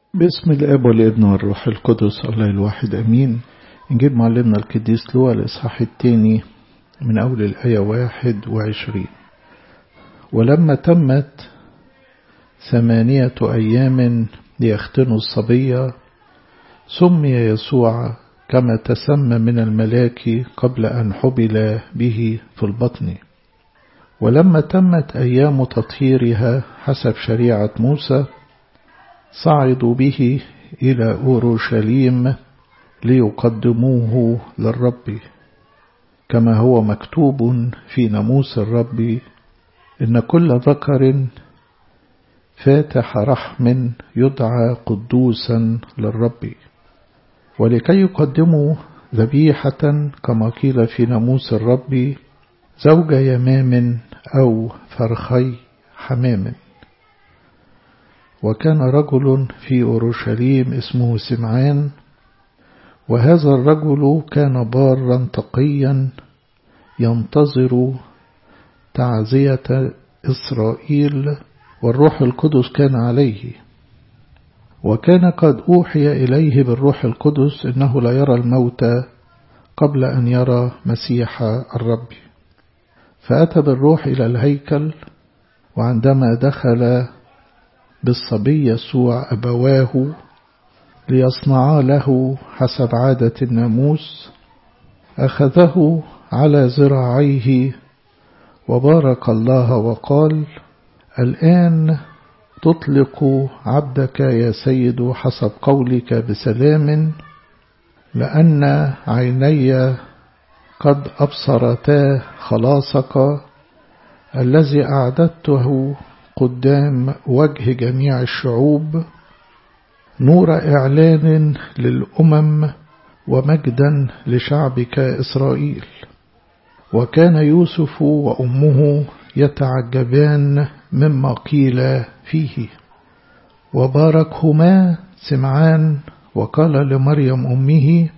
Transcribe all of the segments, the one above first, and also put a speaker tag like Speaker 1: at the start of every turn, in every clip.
Speaker 1: باسم الاب والابن والروح القدس الله الواحد امين نجيب معلمنا القديس لوقا الاصحاح الثاني من اول الايه واحد وعشرين ولما تمت ثمانية ايام ليختنوا الصبية سمي يسوع كما تسمى من الملاك قبل ان حبل به في البطن ولما تمت ايام تطهيرها حسب شريعه موسى صعدوا به إلى أورشليم ليقدموه للرب كما هو مكتوب في ناموس الرب إن كل ذكر فاتح رحم يدعى قدوسا للرب ولكي يقدموا ذبيحة كما قيل في ناموس الرب زوج يمام أو فرخي حمام وكان رجل في أورشليم اسمه سمعان وهذا الرجل كان بارا تقيا ينتظر تعزية إسرائيل والروح القدس كان عليه وكان قد أوحي إليه بالروح القدس إنه لا يرى الموت قبل أن يرى مسيح الرب فأتى بالروح إلى الهيكل وعندما دخل بالصبي يسوع أبواه ليصنعا له حسب عادة الناموس أخذه على ذراعيه وبارك الله وقال الآن تطلق عبدك يا سيد حسب قولك بسلام لأن عيني قد أبصرتا خلاصك الذي أعددته قدام وجه جميع الشعوب نور إعلان للأمم ومجدا لشعبك إسرائيل وكان يوسف وأمه يتعجبان مما قيل فيه وباركهما سمعان وقال لمريم أمه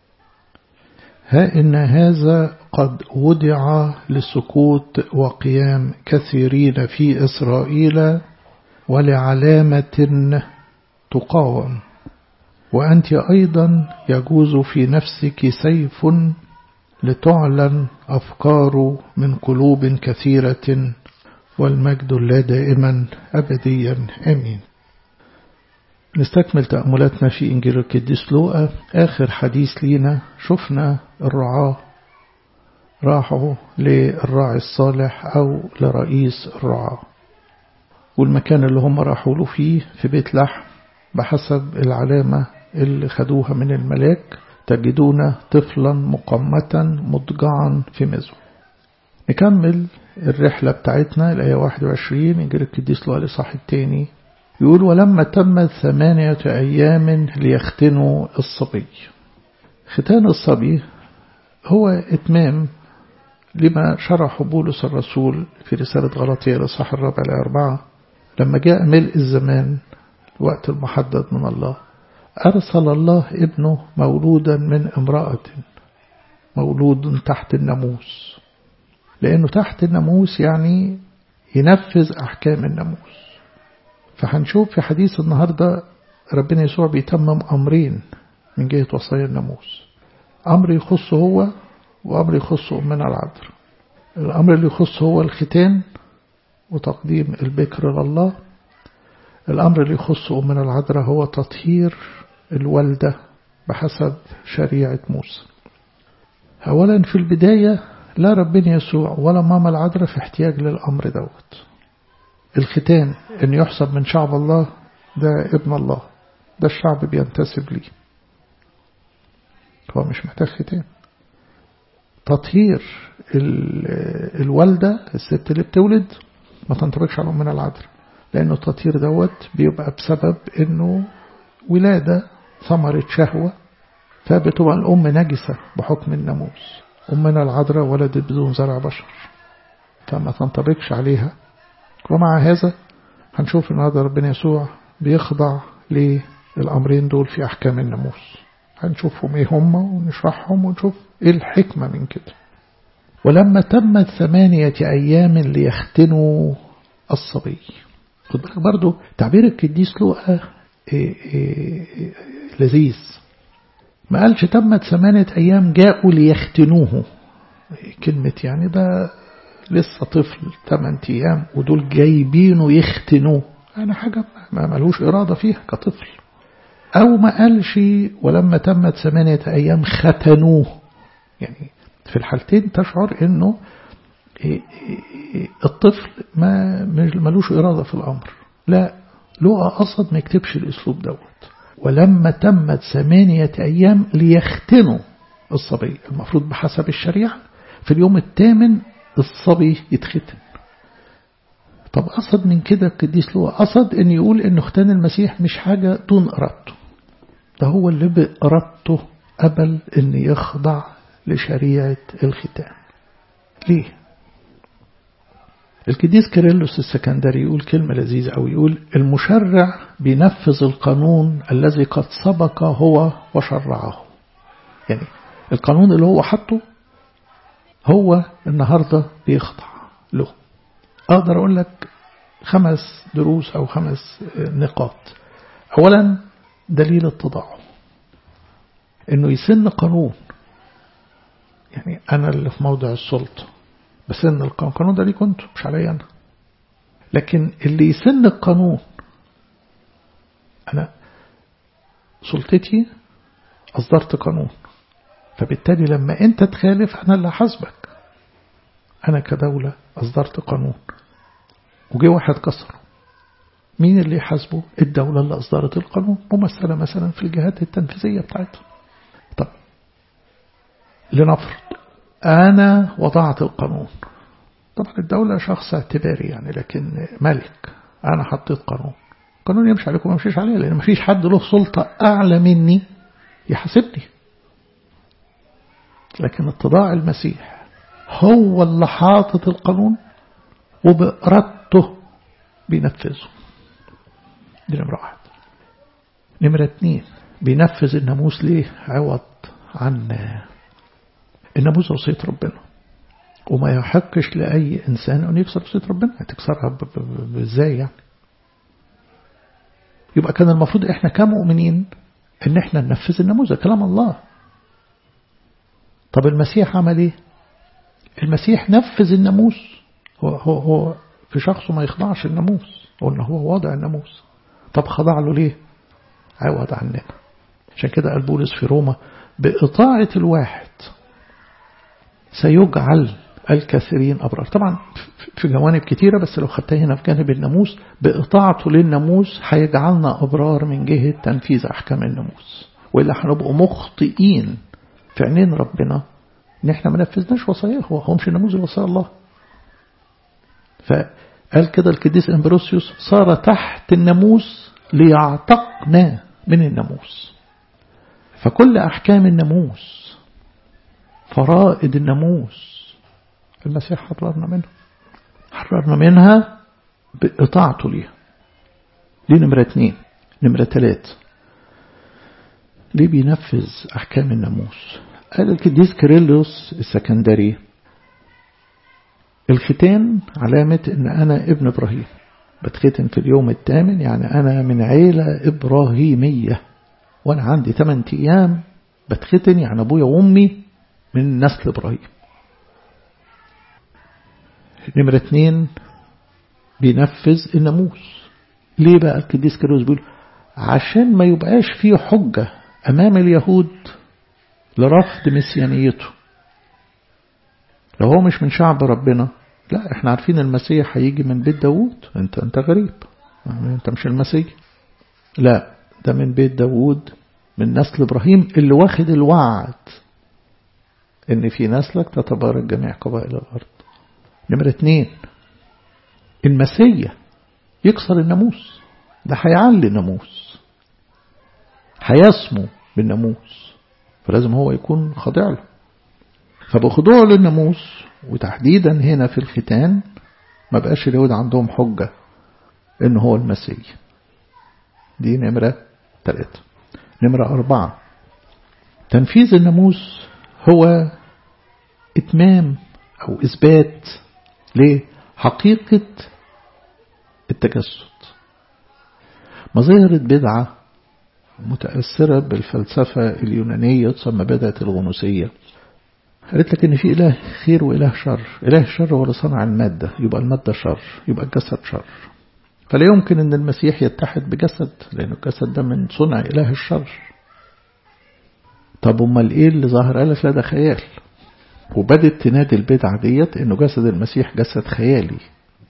Speaker 1: ها إن هذا قد وضع لسقوط وقيام كثيرين في إسرائيل ولعلامة تقاوم وأنت أيضا يجوز في نفسك سيف لتعلن أفكار من قلوب كثيرة والمجد لا دائما أبديا آمين نستكمل تأملاتنا في إنجيل القديس لوقا آخر حديث لينا شفنا الرعاة راحوا للراعي الصالح أو لرئيس الرعاة والمكان اللي هم راحوا له فيه في بيت لحم بحسب العلامة اللي خدوها من الملاك تجدون طفلا مقمتا مضجعا في مزو نكمل الرحلة بتاعتنا الآية 21 إنجيل القديس لوقا الإصحاح الثاني يقول ولما تمت ثمانية أيام ليختنوا الصبي ختان الصبي هو إتمام لما شرح بولس الرسول في رسالة غلطية الإصحاح الرابع الأربعة لما جاء ملء الزمان الوقت المحدد من الله أرسل الله ابنه مولودا من امرأة مولود تحت الناموس لأنه تحت الناموس يعني ينفذ أحكام الناموس فهنشوف في حديث النهاردة ربنا يسوع بيتمم أمرين من جهة وصايا الناموس أمر يخصه هو وأمر يخص أمنا العذراء الأمر اللي يخص هو الختان وتقديم البكر لله الأمر اللي يخص أمنا العذراء هو تطهير الوالدة بحسب شريعة موسى أولا في البداية لا ربنا يسوع ولا ماما العذراء في احتياج للأمر دوت الختان أن يحسب من شعب الله ده ابن الله ده الشعب بينتسب ليه هو مش محتاج ختان تطهير الوالدة الست اللي بتولد ما تنطبقش على أمنا العذراء لأنه التطهير دوت بيبقى بسبب أنه ولادة ثمرة شهوة فبتبقى الأم نجسة بحكم الناموس أمنا العذراء ولدت بدون زرع بشر فما تنطبقش عليها ومع هذا هنشوف النهارده ربنا يسوع بيخضع للأمرين دول في أحكام الناموس هنشوفهم ايه هم ونشرحهم ونشوف ايه الحكمة من كده ولما تمت ثمانية أيام ليختنوا الصبي خد بالك برضو تعبير القديس لوقا لذيذ ما قالش تمت ثمانية أيام جاءوا ليختنوه كلمة يعني ده لسه طفل 8 أيام ودول جايبينه يختنوه أنا حاجة ما ملوش إرادة فيها كطفل أو ما قالش ولما تمت ثمانية أيام ختنوه يعني في الحالتين تشعر أنه الطفل ما ملوش إرادة في الأمر لا لقى قصد ما يكتبش الأسلوب دوت ولما تمت ثمانية أيام ليختنوا الصبي المفروض بحسب الشريعة في اليوم الثامن الصبي يتختن طب قصد من كده القديس لو قصد ان يقول ان ختان المسيح مش حاجة دون ارادته ده هو اللي بإرادته قبل ان يخضع لشريعة الختان ليه القديس كيرلس السكندري يقول كلمة لذيذة أو يقول المشرع بينفذ القانون الذي قد سبق هو وشرعه يعني القانون اللي هو حطه هو النهاردة بيخضع له أقدر أقول لك خمس دروس أو خمس نقاط أولا دليل التضاع إنه يسن قانون يعني أنا اللي في موضع السلطة بسن القانون ده ليكم انتوا مش عليا أنا لكن اللي يسن القانون أنا سلطتي أصدرت قانون فبالتالي لما أنت تخالف أنا اللي حاسبك أنا كدولة أصدرت قانون وجي واحد كسره مين اللي يحاسبه الدولة اللي أصدرت القانون ممثلة مثلا في الجهات التنفيذية بتاعتها طب لنفرض أنا وضعت القانون طبعا الدولة شخص اعتباري يعني لكن ملك أنا حطيت قانون قانون يمشي عليكم ما يمشيش عليه لأن ما فيش حد له سلطة أعلى مني يحاسبني لكن اتضاع المسيح هو اللي حاطط القانون وبإرادته بينفذه دي نمرة واحد نمرة اتنين بينفذ الناموس ليه عوض عن الناموس وصية ربنا وما يحقش لأي إنسان أن يكسر وصية ربنا هتكسرها ازاي يعني يبقى كان المفروض احنا كمؤمنين ان احنا ننفذ الناموس كلام الله طب المسيح عمل ايه المسيح نفذ الناموس هو, هو, هو في شخصه ما يخضعش الناموس قلنا هو واضع الناموس طب خضع له ليه عوض عننا عشان كده قال بولس في روما بإطاعة الواحد سيجعل الكثيرين أبرار طبعا في جوانب كتيرة بس لو خدتها هنا في جانب الناموس بإطاعته للناموس هيجعلنا أبرار من جهة تنفيذ أحكام الناموس وإلا هنبقوا مخطئين في عينين ربنا إن إحنا ما نفذناش وصاياه هو هو مش الناموس وصايا الله فقال كده القديس امبروسيوس صار تحت الناموس ليعتقنا من الناموس فكل أحكام الناموس فرائد الناموس المسيح حررنا منها حررنا منها بإطاعته ليها دي نمرة اتنين نمرة تلات ليه بينفذ أحكام الناموس قال القديس كيرلس السكندري الختان علامة ان انا ابن ابراهيم بتختن في اليوم الثامن يعني انا من عيلة ابراهيمية وانا عندي 8 ايام بتختن يعني ابويا وامي من نسل ابراهيم نمرة اتنين بينفذ الناموس ليه بقى القديس كيرلس بيقول عشان ما يبقاش فيه حجة امام اليهود لرفض مسيانيته لو هو مش من شعب ربنا لا احنا عارفين المسيح هيجي من بيت داوود انت انت غريب انت مش المسيح لا ده من بيت داوود من نسل ابراهيم اللي واخد الوعد ان في نسلك تتبارك جميع قبائل الارض نمرة اتنين المسيح يكسر الناموس ده هيعلي الناموس هيسمو بالناموس فلازم هو يكون خاضع له فبخضوع للناموس وتحديدا هنا في الختان ما بقاش اليهود عندهم حجة ان هو المسيح دي نمرة ثلاثة نمرة أربعة تنفيذ الناموس هو إتمام أو إثبات لحقيقة التجسد مظاهر بدعة متأثرة بالفلسفة اليونانية ثم بدأت الغنوسية قالت لك ان في اله خير واله شر اله الشر هو اللي صنع المادة يبقى المادة شر يبقى الجسد شر فلا يمكن ان المسيح يتحد بجسد لان الجسد ده من صنع اله الشر طب امال ايه اللي ظهر قالت لا ده خيال وبدت تنادي البدعة ديت انه جسد المسيح جسد خيالي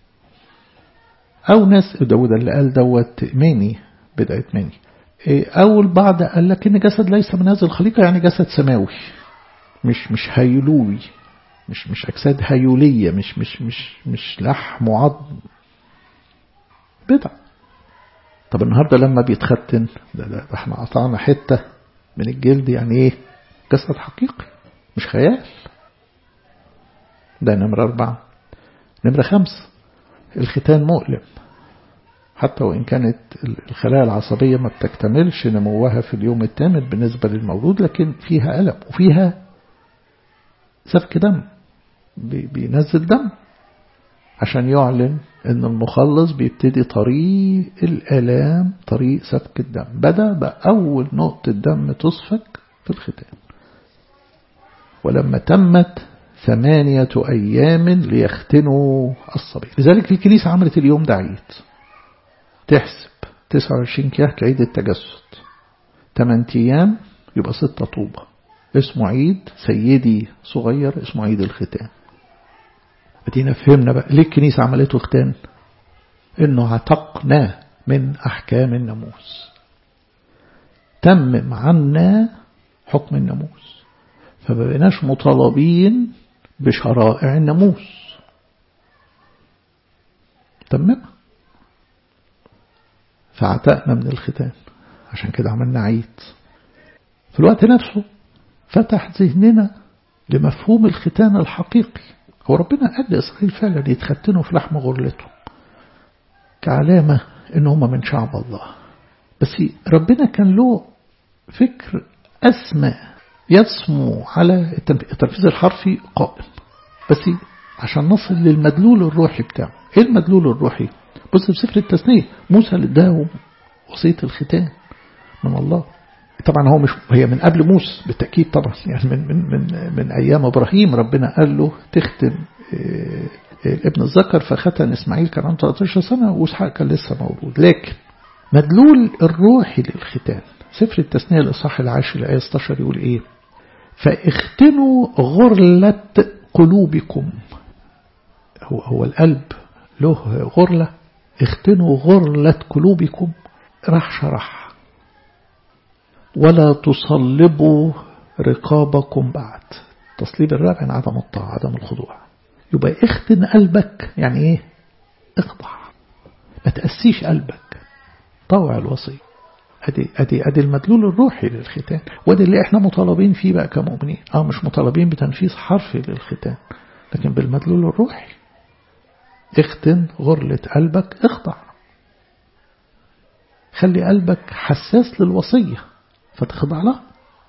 Speaker 1: او ناس داود اللي قال دوت ماني بدعة ماني او البعض قال لك ان جسد ليس من هذه الخليقة يعني جسد سماوي مش مش هيلوي مش مش اجساد هيولية مش مش مش مش لحم وعظم بدع طب النهاردة لما بيتختن ده, ده, ده احنا قطعنا حتة من الجلد يعني ايه جسد حقيقي مش خيال ده نمرة أربعة نمرة خمس الختان مؤلم حتى وإن كانت الخلايا العصبية ما بتكتملش نموها في اليوم الثامن بالنسبة للمولود لكن فيها ألم وفيها سفك دم بينزل دم عشان يعلن ان المخلص بيبتدي طريق الالام طريق سفك الدم بدأ بأول نقطة دم تصفك في الختان ولما تمت ثمانية أيام ليختنوا الصبي لذلك الكنيسة عملت اليوم ده عيد تحسب 29 كيهك عيد التجسد 8 أيام يبقى 6 طوبة اسمه عيد سيدي صغير اسمه عيد الختان ادينا فهمنا بقى ليه الكنيسة عملته ختان انه عتقنا من احكام الناموس تمم عنا حكم الناموس فمبقناش مطالبين بشرائع الناموس تمم فعتقنا من الختان عشان كده عملنا عيد في الوقت نفسه فتح ذهننا لمفهوم الختان الحقيقي هو ربنا قال لإسرائيل فعلا يتختنوا في لحم غرلته كعلامة إن هم من شعب الله بس ربنا كان له فكر أسمى يسمو على التنفيذ الحرفي قائم بس عشان نصل للمدلول الروحي بتاعه ايه المدلول الروحي بص في سفر التثنية موسى اللي اداه وصية الختان من الله طبعا هو مش هي من قبل موسى بالتأكيد طبعا يعني من من من من أيام إبراهيم ربنا قال له تختن ابن الذكر فختن إسماعيل كان عنده 13 سنة وإسحاق كان لسه مولود لكن مدلول الروحي للختان سفر التثنية الإصحاح العاشر الآية 16 يقول إيه فاختنوا غرلة قلوبكم هو هو القلب له غرلة اختنوا غرلة قلوبكم راح شرح ولا تصلبوا رقابكم بعد تصليب الرقبة يعني عدم الطاعة عدم الخضوع يبقى اختن قلبك يعني ايه اخضع ما تأسيش قلبك طوع الوصي ادي ادي ادي المدلول الروحي للختان وادي اللي احنا مطالبين فيه بقى كمؤمنين اه مش مطالبين بتنفيذ حرفي للختان لكن بالمدلول الروحي اختن غرلة قلبك اخضع خلي قلبك حساس للوصية فتخضع لها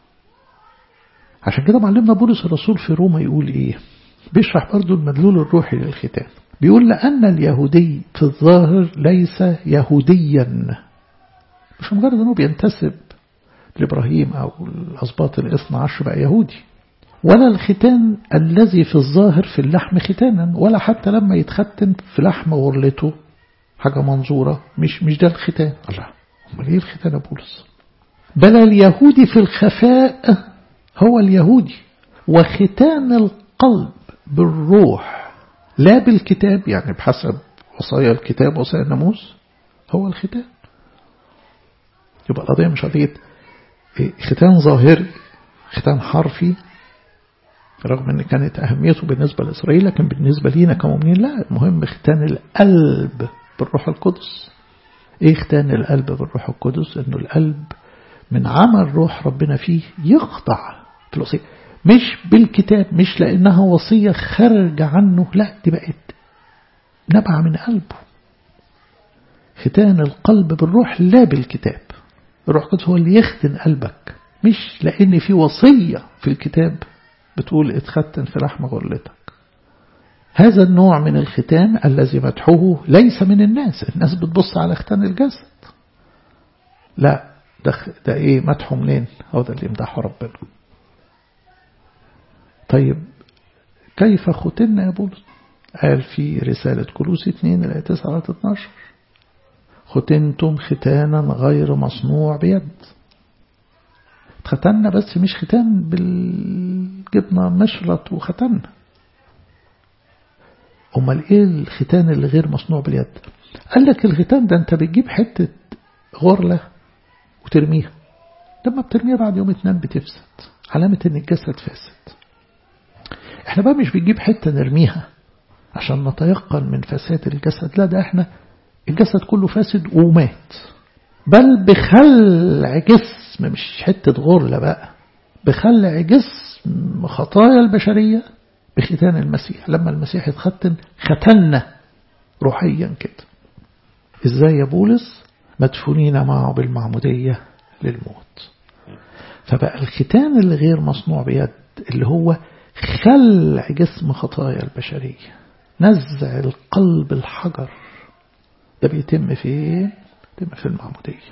Speaker 1: عشان كده معلمنا بولس الرسول في روما يقول ايه بيشرح برضو المدلول الروحي للختان بيقول لأن اليهودي في الظاهر ليس يهوديا مش مجرد أنه بينتسب لإبراهيم أو الأسباط الاثنى عشر بقى يهودي ولا الختان الذي في الظاهر في اللحم ختانا ولا حتى لما يتختن في لحم غرلته حاجة منظورة مش مش ده الختان الله امال ايه الختان يا بولس بل اليهودي في الخفاء هو اليهودي وختان القلب بالروح لا بالكتاب يعني بحسب وصايا الكتاب وصايا الناموس هو الختان يبقى القضية مش قضية ختان ظاهري ختان حرفي رغم ان كانت اهميته بالنسبة لاسرائيل لكن بالنسبة لينا كمؤمنين لا المهم ختان القلب بالروح القدس ايه ختان القلب بالروح القدس انه القلب من عمل روح ربنا فيه يخضع في الوصية مش بالكتاب مش لانها وصية خارجة عنه لا دي بقت نبع من قلبه ختان القلب بالروح لا بالكتاب الروح القدس هو اللي يختن قلبك مش لان في وصية في الكتاب بتقول اتختن في لحم غرلتك هذا النوع من الختان الذي مدحوه ليس من الناس الناس بتبص على ختان الجسد لا ده, ده ايه مدحه منين هو ده اللي يمدحه ربنا طيب كيف ختنا يا بولس قال في رسالة كلوس 2 الآية 9 على 12 ختنتم ختانا غير مصنوع بيد ختنا بس مش ختان بالجبنة مشرط وختنا أمال إيه الختان اللي غير مصنوع باليد قال لك الختان ده أنت بتجيب حتة غرلة وترميها لما بترميها بعد يوم اتنين بتفسد علامة ان الجسد فاسد احنا بقى مش بنجيب حتة نرميها عشان نتيقن من فساد الجسد لا ده احنا الجسد كله فاسد ومات بل بخلع جسم مش حتة غرلة بقى بخلع جسم خطايا البشرية بختان المسيح لما المسيح اتختن ختنا روحيا كده ازاي يا بولس مدفونين معه بالمعمودية للموت فبقى الختان اللي غير مصنوع بيد اللي هو خلع جسم خطايا البشرية نزع القلب الحجر ده بيتم في بيتم في المعمودية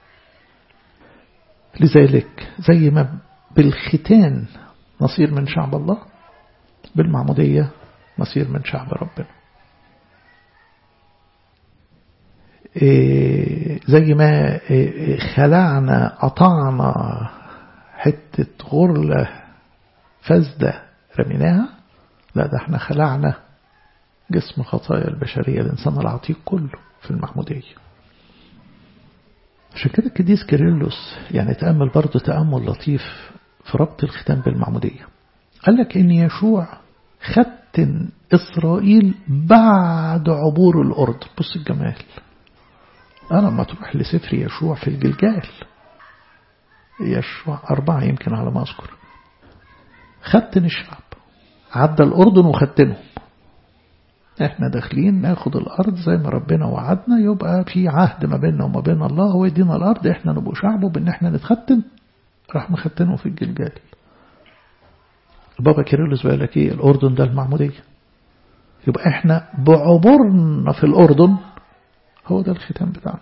Speaker 1: لذلك زي ما بالختان نصير من شعب الله بالمعمودية نصير من شعب ربنا زي ما خلعنا قطعنا حتة غرلة فاسدة رميناها لا ده احنا خلعنا جسم خطايا البشرية الإنسان العتيق كله في المعمودية عشان كده القديس كيرلس يعني تأمل برضه تأمل لطيف في ربط الختام بالمعمودية قال لك إن يشوع ختن إسرائيل بعد عبور الأردن بص الجمال أنا لما تروح لسفر يشوع في الجلجال يشوع أربعة يمكن على ما أذكر ختن الشعب عدى الأردن وختنهم احنا داخلين ناخد الأرض زي ما ربنا وعدنا يبقى في عهد ما بيننا وما بين الله هو يدينا الأرض احنا نبقى شعبه بان احنا نتختن راح مختنه في الجلجال بابا كيرلس بقى لك ايه الأردن ده المعمودية يبقى احنا بعبرنا في الأردن هو ده الختام بتاعنا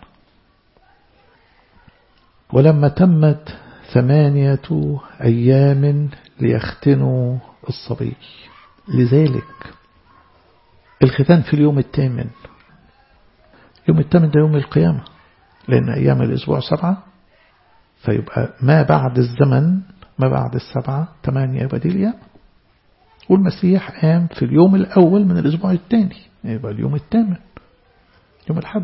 Speaker 1: ولما تمت ثمانية أيام ليختنوا الصبي لذلك الختان في اليوم الثامن يوم الثامن ده يوم القيامة لأن أيام الأسبوع سبعة فيبقى ما بعد الزمن ما بعد السبعة ثمانية يبقى دي الأيام والمسيح قام في اليوم الأول من الأسبوع الثاني يبقى اليوم الثامن يوم الحد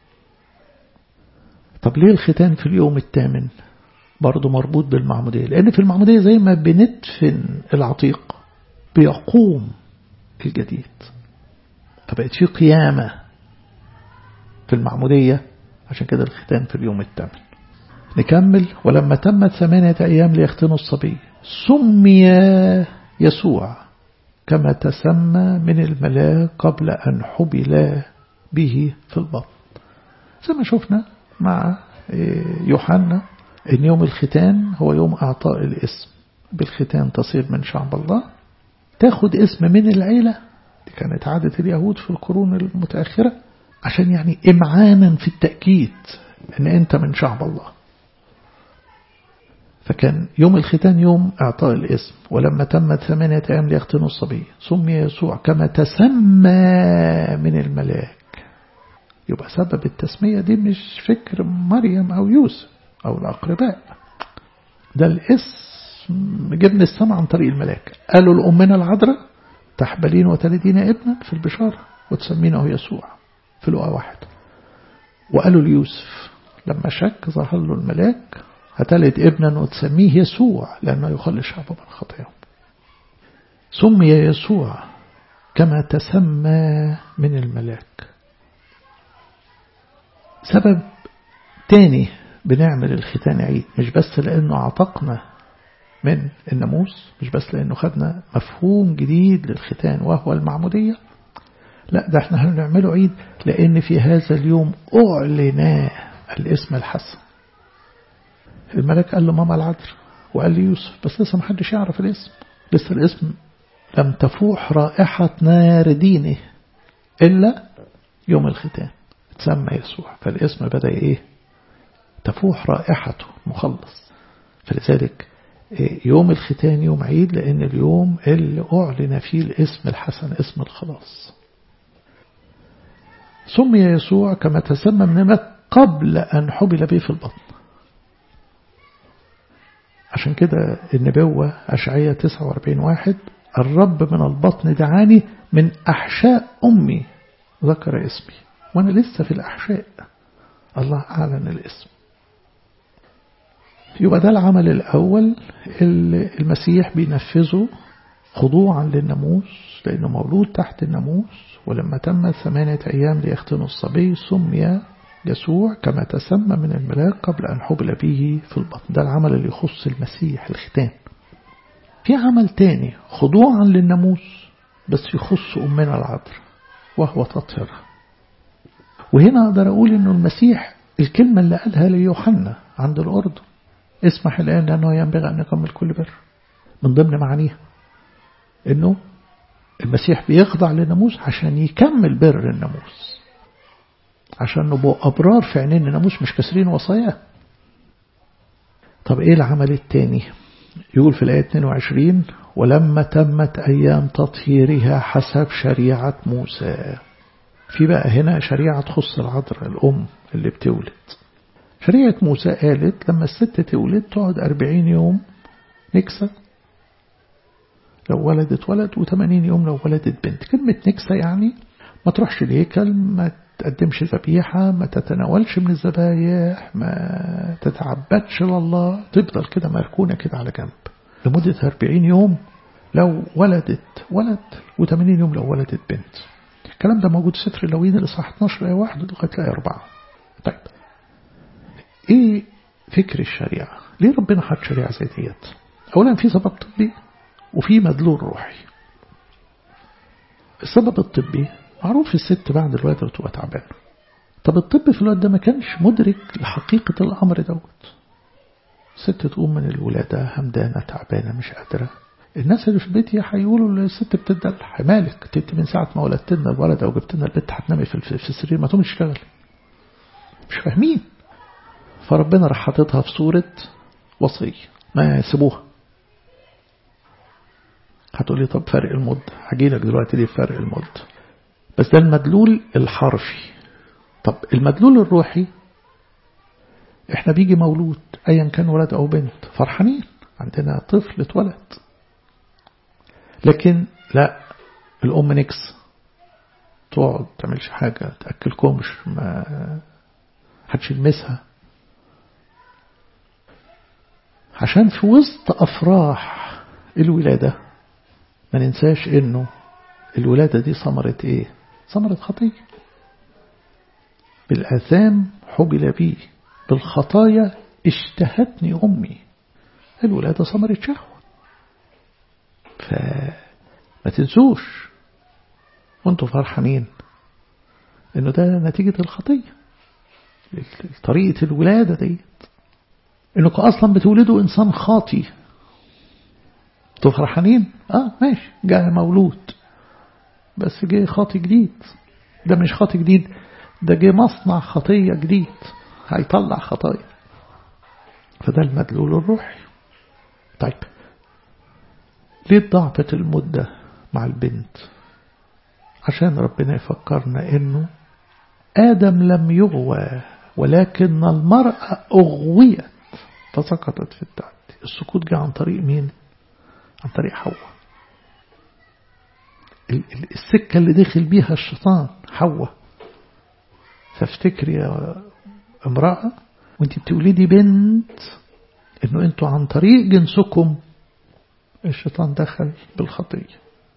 Speaker 1: طب ليه الختان في اليوم الثامن برضه مربوط بالمعمودية لأن في المعمودية زي ما بندفن العتيق بيقوم الجديد فبقت في قيامة في المعمودية عشان كده الختان في اليوم الثامن نكمل ولما تمت ثمانية أيام ليختنوا الصبي سمي يسوع كما تسمى من الملاك قبل أن حبل به في البطن زي ما شفنا مع يوحنا إن يوم الختان هو يوم أعطاء الاسم بالختان تصير من شعب الله تاخد اسم من العيلة دي كانت عادة اليهود في القرون المتأخرة عشان يعني إمعانا في التأكيد أن أنت من شعب الله فكان يوم الختان يوم إعطاء الاسم ولما تمت ثمانية أيام ليختنوا الصبي سمي يسوع كما تسمى من الملاك يبقى سبب التسمية دي مش فكر مريم أو يوسف أو الأقرباء ده الاسم جبن السماء عن طريق الملاك قالوا لأمنا العذراء تحبلين وتلدين ابنا في البشارة وتسمينه يسوع في لقاء واحد وقالوا ليوسف لما شك ظهر له الملاك هتلد ابنا وتسميه يسوع لأنه يخلي شعبه من خطاياهم سمي يسوع كما تسمى من الملاك سبب تاني بنعمل الختان عيد مش بس لأنه عتقنا من الناموس مش بس لأنه خدنا مفهوم جديد للختان وهو المعمودية لا ده احنا هنعمله عيد لأن في هذا اليوم أعلن الاسم الحسن الملك قال له ماما العذر وقال لي يوسف بس لسه محدش يعرف الاسم لسه الاسم لم تفوح رائحة نار دينه إلا يوم الختان تسمى يسوع فالاسم بدأ إيه تفوح رائحته مخلص فلذلك يوم الختان يوم عيد لأن اليوم اللي أعلن فيه الاسم الحسن اسم الخلاص سمي يسوع كما تسمى من الماء قبل أن حبل به في البطن عشان كده النبوة أشعية 49 واحد الرب من البطن دعاني من أحشاء أمي ذكر اسمي وأنا لسه في الأحشاء الله أعلن الاسم يبقى ده العمل الأول اللي المسيح بينفذه خضوعا للناموس لأنه مولود تحت الناموس ولما تم ثمانية أيام ليختن الصبي سمي يسوع كما تسمى من الملاك قبل أن حبل به في البطن ده العمل اللي يخص المسيح الختان في عمل تاني خضوعا للناموس بس يخص أمنا العذراء وهو تطهيرها وهنا أقدر أقول أنه المسيح الكلمة اللي قالها ليوحنا عند الأردن اسمح الآن لأنه ينبغي أن نكمل كل بر من ضمن معانيها أنه المسيح بيخضع للناموس عشان يكمل بر الناموس عشان نبقى أبرار في عينين الناموس مش كسرين وصاياه طب إيه العمل التاني يقول في الآية 22 ولما تمت أيام تطهيرها حسب شريعة موسى في بقى هنا شريعة تخص العذراء الأم اللي بتولد شريعة موسى قالت لما الست تولد تقعد أربعين يوم نكسة لو ولدت ولد وثمانين يوم لو ولدت بنت كلمة نكسة يعني ما تروحش الهيكل ما تقدمش ذبيحة ما تتناولش من الذبايح ما تتعبدش لله تفضل كده مركونة كده على جنب لمدة أربعين يوم لو ولدت ولد وثمانين يوم لو ولدت بنت الكلام ده موجود في سفر اللوين الإصحاح 12 آية 1 لغاية الآية 4 طيب إيه فكر الشريعة ليه ربنا حط شريعة زي ديت أولا في سبب طبي وفي مدلول روحي السبب الطبي معروف الست بعد الولادة بتبقى تعبانة طب الطب في الوقت ده ما كانش مدرك لحقيقة الأمر دوت ست تقوم من الولادة همدانة تعبانة مش قادرة الناس اللي في البيت هيقولوا الست بتدلع مالك انت من ساعة ما ولدت لنا الولد أو جبت لنا البنت هتنامي في في السرير ما تقومي تشتغلي مش فاهمين فربنا راح حاططها في صورة وصية ما يسيبوها هتقولي طب فرق المدة هجيلك دلوقتي ليه فرق المدة بس ده المدلول الحرفي طب المدلول الروحي احنا بيجي مولود ايا كان ولد او بنت فرحانين عندنا طفل اتولد لكن لا الام نكس تقعد تعملش حاجة تأكلكمش ما حدش يلمسها عشان في وسط أفراح الولادة ما ننساش انه الولادة دي ثمرة ايه ثمرة خطية بالآثام حبل بي بالخطايا اشتهتني أمي الولادة ثمرة شهوة فما تنسوش وانتوا فرحانين انه ده نتيجة الخطية طريقة الولادة ديت انكم اصلا بتولدوا انسان خاطي انتوا فرحانين اه ماشي جاء مولود بس جه خاطي جديد ده مش خاطي جديد ده جه مصنع خطية جديد هيطلع خطايا فده المدلول الروحي طيب ليه ضعفت المدة مع البنت عشان ربنا يفكرنا انه آدم لم يغوى ولكن المرأة أغويت فسقطت في التعدي السقوط جاء عن طريق مين عن طريق حواء السكة اللي دخل بيها الشيطان حواء فافتكري يا امرأة وانت بتولدي بنت انه انتوا عن طريق جنسكم الشيطان دخل بالخطية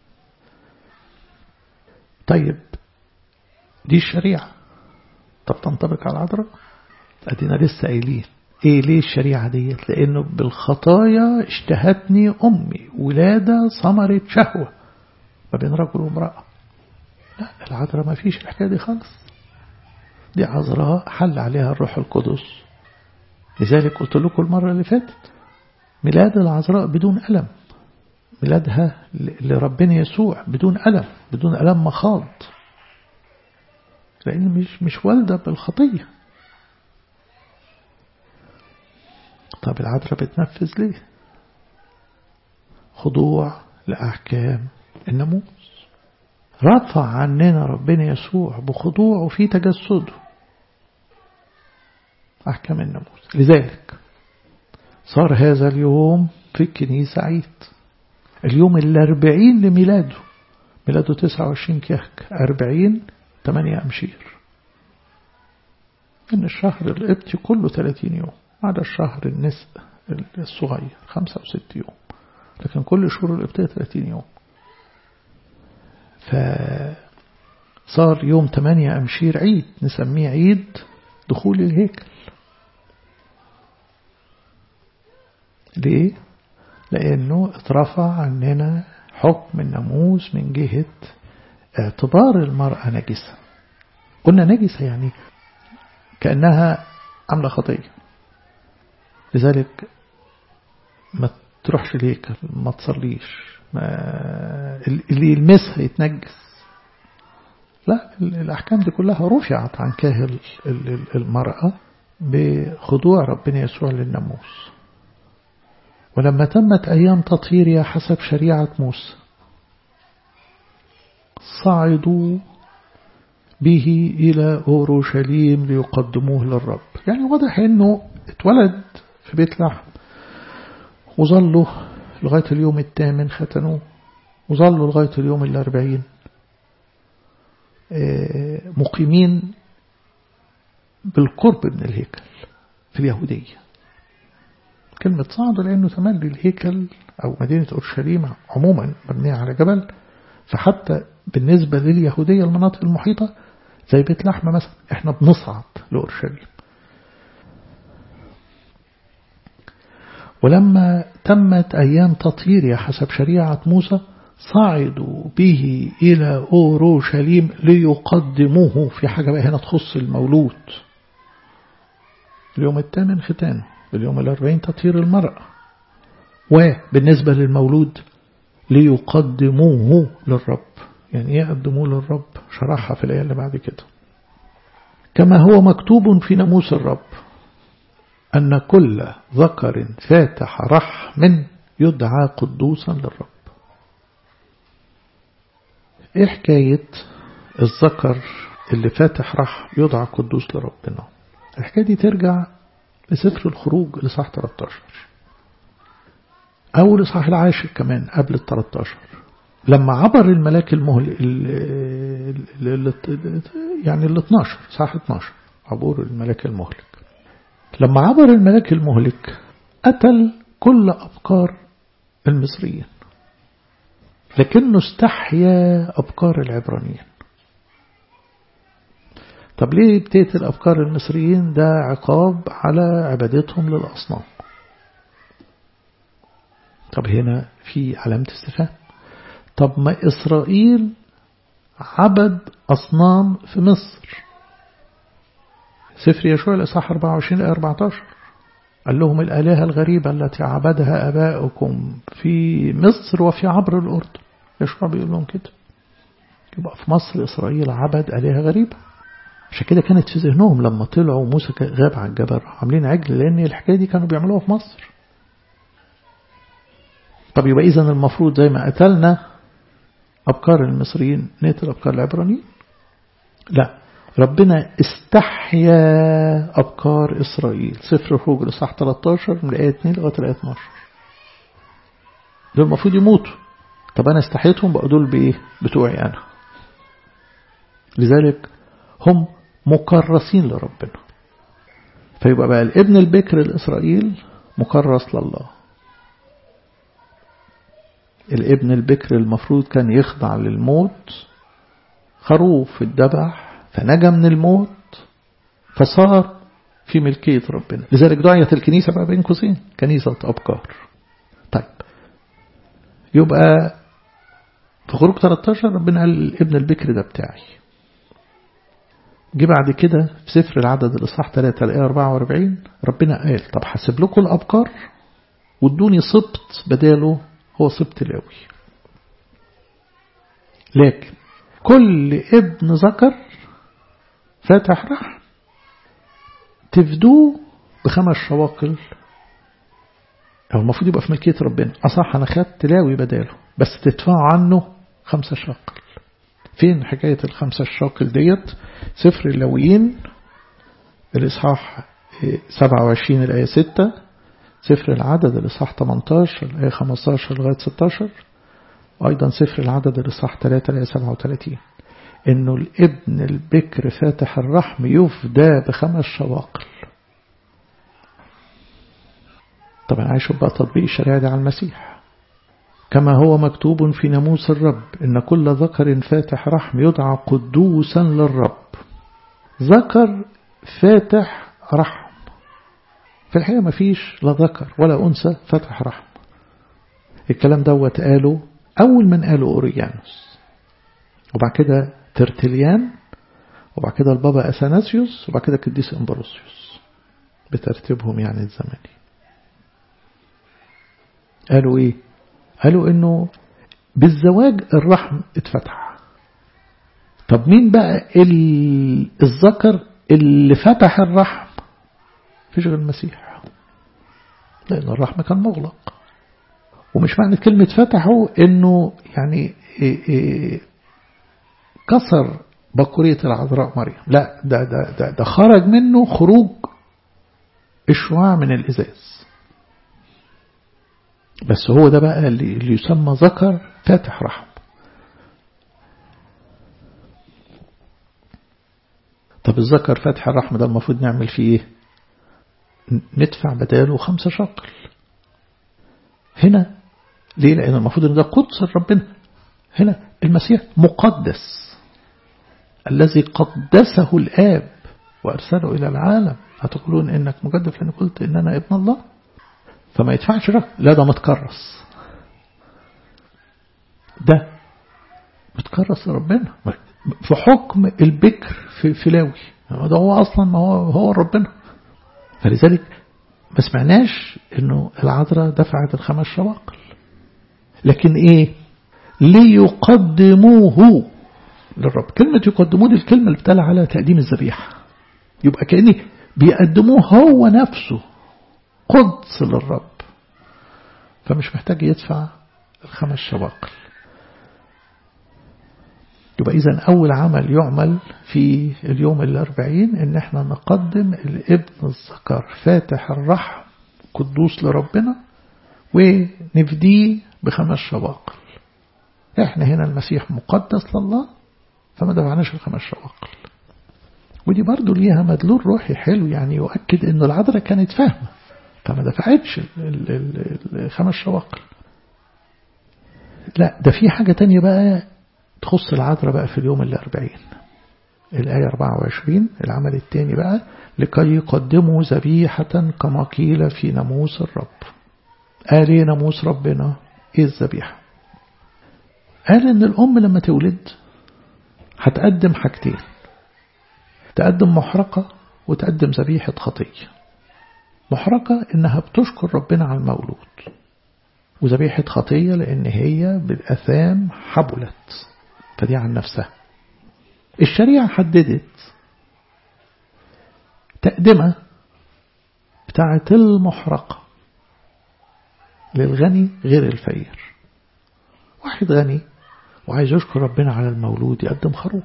Speaker 1: طيب دي الشريعة طب تنطبق على العذراء ادينا لسه قايلين ايه ليه الشريعة ديت لانه بالخطايا اشتهتني امي ولادة ثمرة شهوة ما بين رجل وامرأة لا العذراء ما فيش الحكاية دي خالص دي عذراء حل عليها الروح القدس لذلك قلت لكم المرة اللي فاتت ميلاد العذراء بدون ألم ميلادها لربنا يسوع بدون ألم بدون ألم مخاض لأن مش مش والدة بالخطية طب العذراء بتنفذ ليه خضوع لأحكام الناموس رفع عننا ربنا يسوع بخضوعه في تجسده أحكام الناموس لذلك صار هذا اليوم في الكنيسة عيد اليوم الأربعين لميلاده ميلاده 29 كيهك أربعين 8 أمشير إن الشهر القبطي كله 30 يوم عدا الشهر النسء الصغير 5 و6 يوم لكن كل شهور القبطية 30 يوم فصار يوم 8 أمشير عيد نسميه عيد دخول الهيكل ليه؟ لأنه اترفع عننا حكم الناموس من جهة اعتبار المرأة نجسة قلنا نجسة يعني كأنها عاملة خطية لذلك ما تروحش الهيكل ما تصليش ما اللي يلمسها يتنجس لا الأحكام دي كلها رفعت عن كاهل المرأة بخضوع ربنا يسوع للناموس ولما تمت أيام تطهيرها حسب شريعة موسى صعدوا به إلى أورشليم ليقدموه للرب يعني واضح أنه اتولد في بيت لحم وظلوا لغاية اليوم الثامن ختنوه وظلوا لغاية اليوم الأربعين مقيمين بالقرب من الهيكل في اليهودية كلمة صعد لأنه تملي الهيكل أو مدينة أورشليم عموما مبنية على جبل فحتى بالنسبة لليهودية المناطق المحيطة زي بيت لحمة مثلا احنا بنصعد لأورشليم ولما تمت أيام تطهيرها حسب شريعة موسى صعدوا به إلى أورشليم ليقدموه في حاجة بقى هنا تخص المولود اليوم الثامن ختانه اليوم الأربعين تطهير المرأة وبالنسبة للمولود ليقدموه للرب يعني يقدموه للرب شرحها في الآية اللي بعد كده كما هو مكتوب في ناموس الرب أن كل ذكر فاتح رحم يدعى قدوسا للرب إيه حكاية الذكر اللي فاتح رحم يدعى قدوس لربنا الحكاية دي ترجع لسفر الخروج لصح 13 أو لصح العاشر كمان قبل ال 13 لما عبر الملاك المهل يعني ال 12 صح 12 عبور الملاك المهلك لما عبر الملاك المهلك قتل كل أبكار المصريين لكنه استحيا أبكار العبرانيين طب ليه بتقتل أفكار المصريين ده عقاب على عبادتهم للأصنام طب هنا في علامة استفهام طب ما إسرائيل عبد أصنام في مصر سفر يشوع الإصحاح 24 إلى 14 قال لهم الآلهة الغريبة التي عبدها أباؤكم في مصر وفي عبر الأردن يشوع بيقول لهم كده يبقى في مصر إسرائيل عبد آلهة غريبة عشان كده كانت في ذهنهم لما طلعوا موسى غاب على الجبل عاملين عجل لأن الحكاية دي كانوا بيعملوها في مصر طب يبقى إذا المفروض زي ما قتلنا أبكار المصريين نقتل أبكار العبرانيين لا ربنا استحيا أبكار إسرائيل سفر الخروج لصح 13 من الآية 2 لغاية الآية 12 دول المفروض يموتوا طب أنا استحيتهم بقى دول بإيه بتوعي أنا لذلك هم مكرسين لربنا فيبقى بقى الابن البكر لإسرائيل مكرس لله الابن البكر المفروض كان يخضع للموت خروف الذبح فنجا من الموت فصار في ملكية ربنا لذلك دعيت الكنيسة بقى بين قوسين كنيسة أبكار طيب يبقى في خروج 13 ربنا قال الابن البكر ده بتاعي جه بعد كده في سفر العدد الإصحاح 3 الآية 44 ربنا قال طب حاسب لكم الأبكار وادوني سبط بداله هو سبط لاوي لكن كل ابن ذكر فاتح رحم تفدوه بخمس شواقل هو المفروض يبقى في ملكية ربنا أصح أنا خدت لاوي بداله بس تدفعوا عنه خمسة شاقل فين حكاية الخمسة الشاقل ديت سفر اللاويين الإصحاح 27 الآية 6 سفر العدد الإصحاح 18 الآية 15 لغاية 16 وأيضا سفر العدد الإصحاح 3 الآية 37 إنه الابن البكر فاتح الرحم يفدى بخمس شواقل طبعا عايشوا بقى تطبيق الشريعة دي على المسيح كما هو مكتوب في ناموس الرب إن كل ذكر فاتح رحم يدعى قدوسا للرب ذكر فاتح رحم في الحقيقة ما فيش لا ذكر ولا أنثى فاتح رحم الكلام دوت قاله أول من قاله أوريانوس وبعد كده ترتليان وبعد كده البابا أثناسيوس وبعد كده القديس إمبروسيوس بترتيبهم يعني الزمني قالوا إيه قالوا إنه بالزواج الرحم اتفتح طب مين بقى الذكر اللي فتح الرحم فيش غير المسيح لأن الرحم كان مغلق ومش معنى كلمة فتحه إنه يعني إيه إيه كسر بكورية العذراء مريم لا ده, ده, ده, ده خرج منه خروج الشعاع من الإزاز بس هو ده بقى اللي, اللي يسمى ذكر فاتح رحم طب الذكر فاتح الرحم ده المفروض نعمل فيه ايه ندفع بداله خمسة شقل هنا ليه لأن المفروض ان ده قدس ربنا هنا المسيح مقدس الذي قدسه الآب وأرسله إلى العالم هتقولون إنك مجدف لأن قلت إن أنا ابن الله فما يدفعش رقم لا ده متكرس ده متكرس لربنا في حكم البكر في, في لاوي ده هو أصلا ما هو, هو ربنا فلذلك ما سمعناش انه العذراء دفعت الخمس شواقل لكن ايه ليقدموه للرب كلمة يقدموه دي الكلمة اللي بتلا على تقديم الذبيحة يبقى كأني بيقدموه هو نفسه قدس للرب فمش محتاج يدفع الخمس شواقل يبقى إذا أول عمل يعمل في اليوم الأربعين إن احنا نقدم الابن الذكر فاتح الرحم قدوس لربنا ونفديه بخمس شواقل احنا هنا المسيح مقدس لله فما دفعناش الخمس شواقل ودي برضو ليها مدلول روحي حلو يعني يؤكد انه العذراء كانت فاهمة فما دفعتش الخمس شواقل لا ده في حاجة تانية بقى تخص العذراء بقى في اليوم الأربعين الآية 24 العمل الثاني بقى لكي يقدموا ذبيحة كما قيل في ناموس الرب قال ايه ناموس ربنا ايه الذبيحة قال ان الأم لما تولد هتقدم حاجتين تقدم محرقة وتقدم ذبيحة خطية محرقة إنها بتشكر ربنا على المولود وذبيحة خطية لأن هي بالأثام حبلت فدي عن نفسها الشريعة حددت تقدمة بتاعة المحرقة للغني غير الفقير واحد غني وعايز يشكر ربنا على المولود يقدم خروف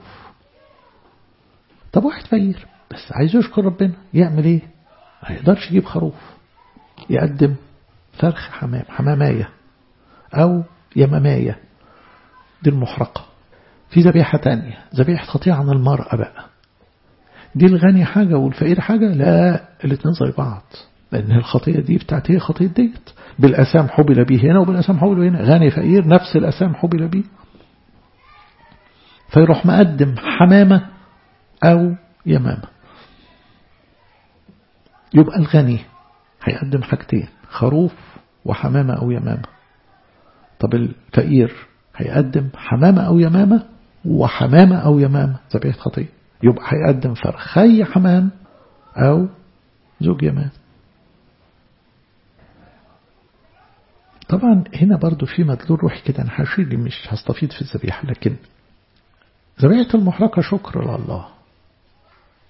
Speaker 1: طب واحد فقير بس عايز يشكر ربنا يعمل ايه ما يقدرش يجيب خروف يقدم فرخ حمام حماماية أو يماماية دي المحرقة في ذبيحة تانية ذبيحة خطيئة عن المرأة بقى دي الغني حاجة والفقير حاجة لا الاتنين زي بعض لأن الخطيئة دي بتاعت هي خطيئة ديت بالأسام حبل به هنا وبالأسام حبل هنا غني فقير نفس الأسام حبل به فيروح مقدم حمامة أو يمامة يبقى الغني هيقدم حاجتين خروف وحمامة أو يمامة طب الفقير هيقدم حمامة أو يمامة وحمامة أو يمامة ذبيحة خطية يبقى هيقدم فرخي حمام أو زوج يمام طبعا هنا برضو في مدلول روحي كده أنا هشيل مش هستفيد في الذبيحة لكن ذبيحة المحرقة شكر لله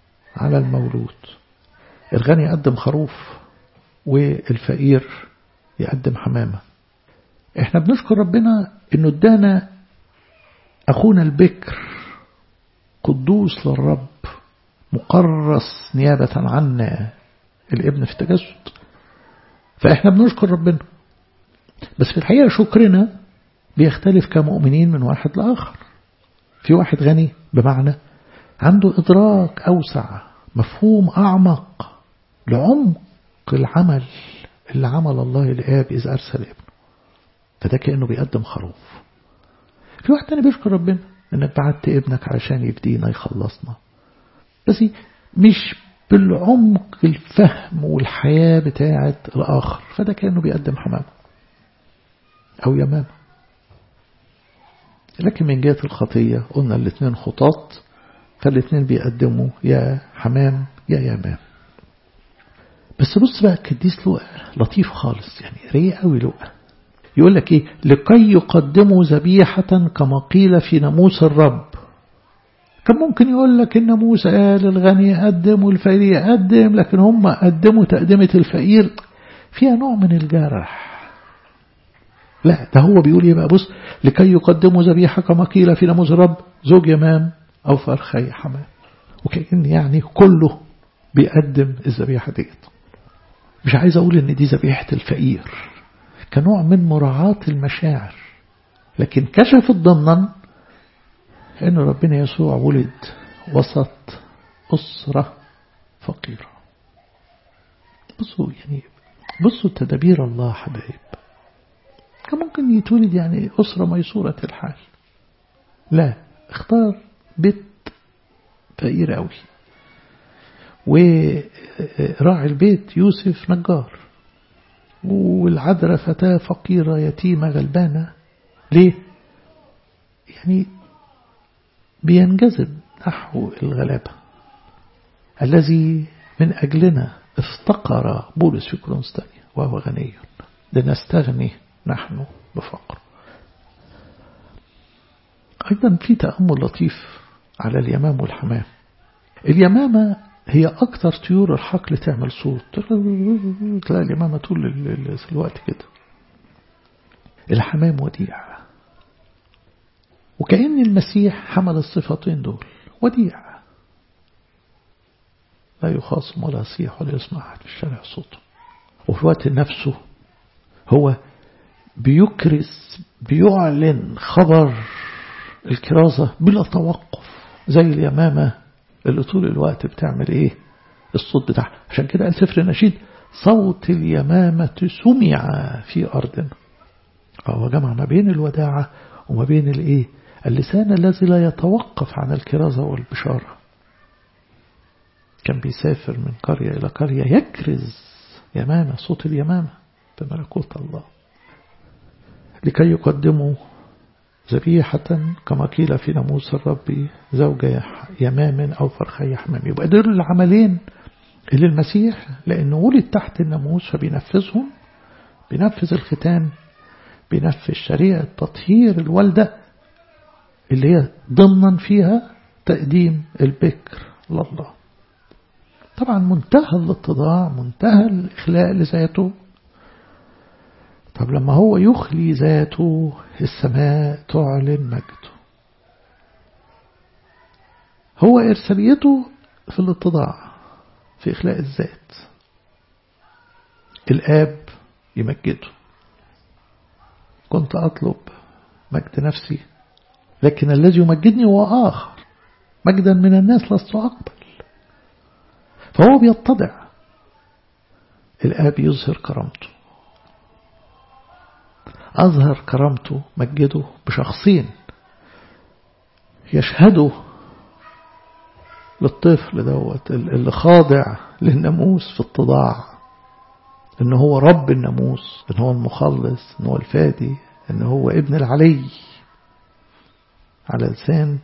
Speaker 1: على المولود الغني يقدم خروف والفقير يقدم حمامة احنا بنشكر ربنا انه ادانا اخونا البكر قدوس للرب مقرص نيابة عنا الابن في التجسد فاحنا بنشكر ربنا بس في الحقيقة شكرنا بيختلف كمؤمنين من واحد لآخر في واحد غني بمعنى عنده إدراك أوسع مفهوم أعمق لعمق العمل اللي عمل الله الآب إذ أرسل ابنه فده كأنه بيقدم خروف في واحد تاني بيشكر ربنا انك بعت ابنك عشان يفدينا يخلصنا بس مش بالعمق الفهم والحياة بتاعة الآخر فده كأنه بيقدم حمامة أو يمامة لكن من جهة الخطية قلنا الاثنين خطاط فالاثنين بيقدموا يا حمام يا يمام بس بص بقى كديس لقى لطيف خالص يعني ريق قوي لقى يقول لك ايه لكي يقدموا ذبيحة كما قيل في ناموس الرب كان ممكن يقول لك الناموس قال الغني يقدم والفقير يقدم لكن هم قدموا تقدمة الفقير فيها نوع من الجرح لا ده هو بيقول ايه بقى بص لكي يقدموا ذبيحة كما قيل في ناموس الرب زوج يمام أو فرخي حمام وكأن يعني كله بيقدم الذبيحة ديت مش عايز أقول إن دي ذبيحة الفقير كنوع من مراعاة المشاعر لكن كشف ضمنا أن ربنا يسوع ولد وسط أسرة فقيرة بصوا يعني بصوا تدابير الله حبايب كان ممكن يتولد يعني أسرة ميسورة الحال لا اختار بيت فقير قوي وراعي البيت يوسف نجار والعذراء فتاة فقيرة يتيمة غلبانة ليه؟ يعني بينجذب نحو الغلابة الذي من أجلنا افتقر بولس في كرونستانيا وهو غني لنستغني نحن بفقر أيضا في تأمل لطيف على اليمام والحمام اليمامة هي أكثر طيور الحقل تعمل صوت تلاقي اليمامة طول الوقت كده الحمام وديع وكأن المسيح حمل الصفتين دول وديع لا يخاصم ولا يصيح ولا يسمع أحد في الشارع صوته وفي الوقت نفسه هو بيكرس بيعلن خبر الكرازة بلا توقف زي اليمامة اللي طول الوقت بتعمل ايه الصوت بتاعها عشان كده قال سفر النشيد صوت اليمامة سمع في أرضنا فهو جمع ما بين الوداعة وما بين الايه اللسان الذي لا يتوقف عن الكرازة والبشارة كان بيسافر من قرية إلى قرية يكرز يمامة صوت اليمامة بملكوت الله لكي يقدموا ذبيحة كما قيل في ناموس الرب زوجة يمام أو فرخي حمام يبقى دول العملين اللي المسيح لأنه ولد تحت الناموس فبينفذهم بينفذ الختان بينفذ شريعة تطهير الوالدة اللي هي ضمنا فيها تقديم البكر لله طبعا منتهى الاتضاع منتهى الإخلاء لذاته طب لما هو يخلي ذاته السماء تعلن مجده هو إرساليته في الاتضاع في إخلاء الذات الآب يمجده كنت أطلب مجد نفسي لكن الذي يمجدني هو آخر مجدا من الناس لست أقبل فهو بيتضع الآب يظهر كرامته أظهر كرامته مجده بشخصين يشهدوا للطفل دوت اللي خاضع للناموس في التضاع ان هو رب الناموس ان هو المخلص ان هو الفادي ان هو ابن العلي على لسان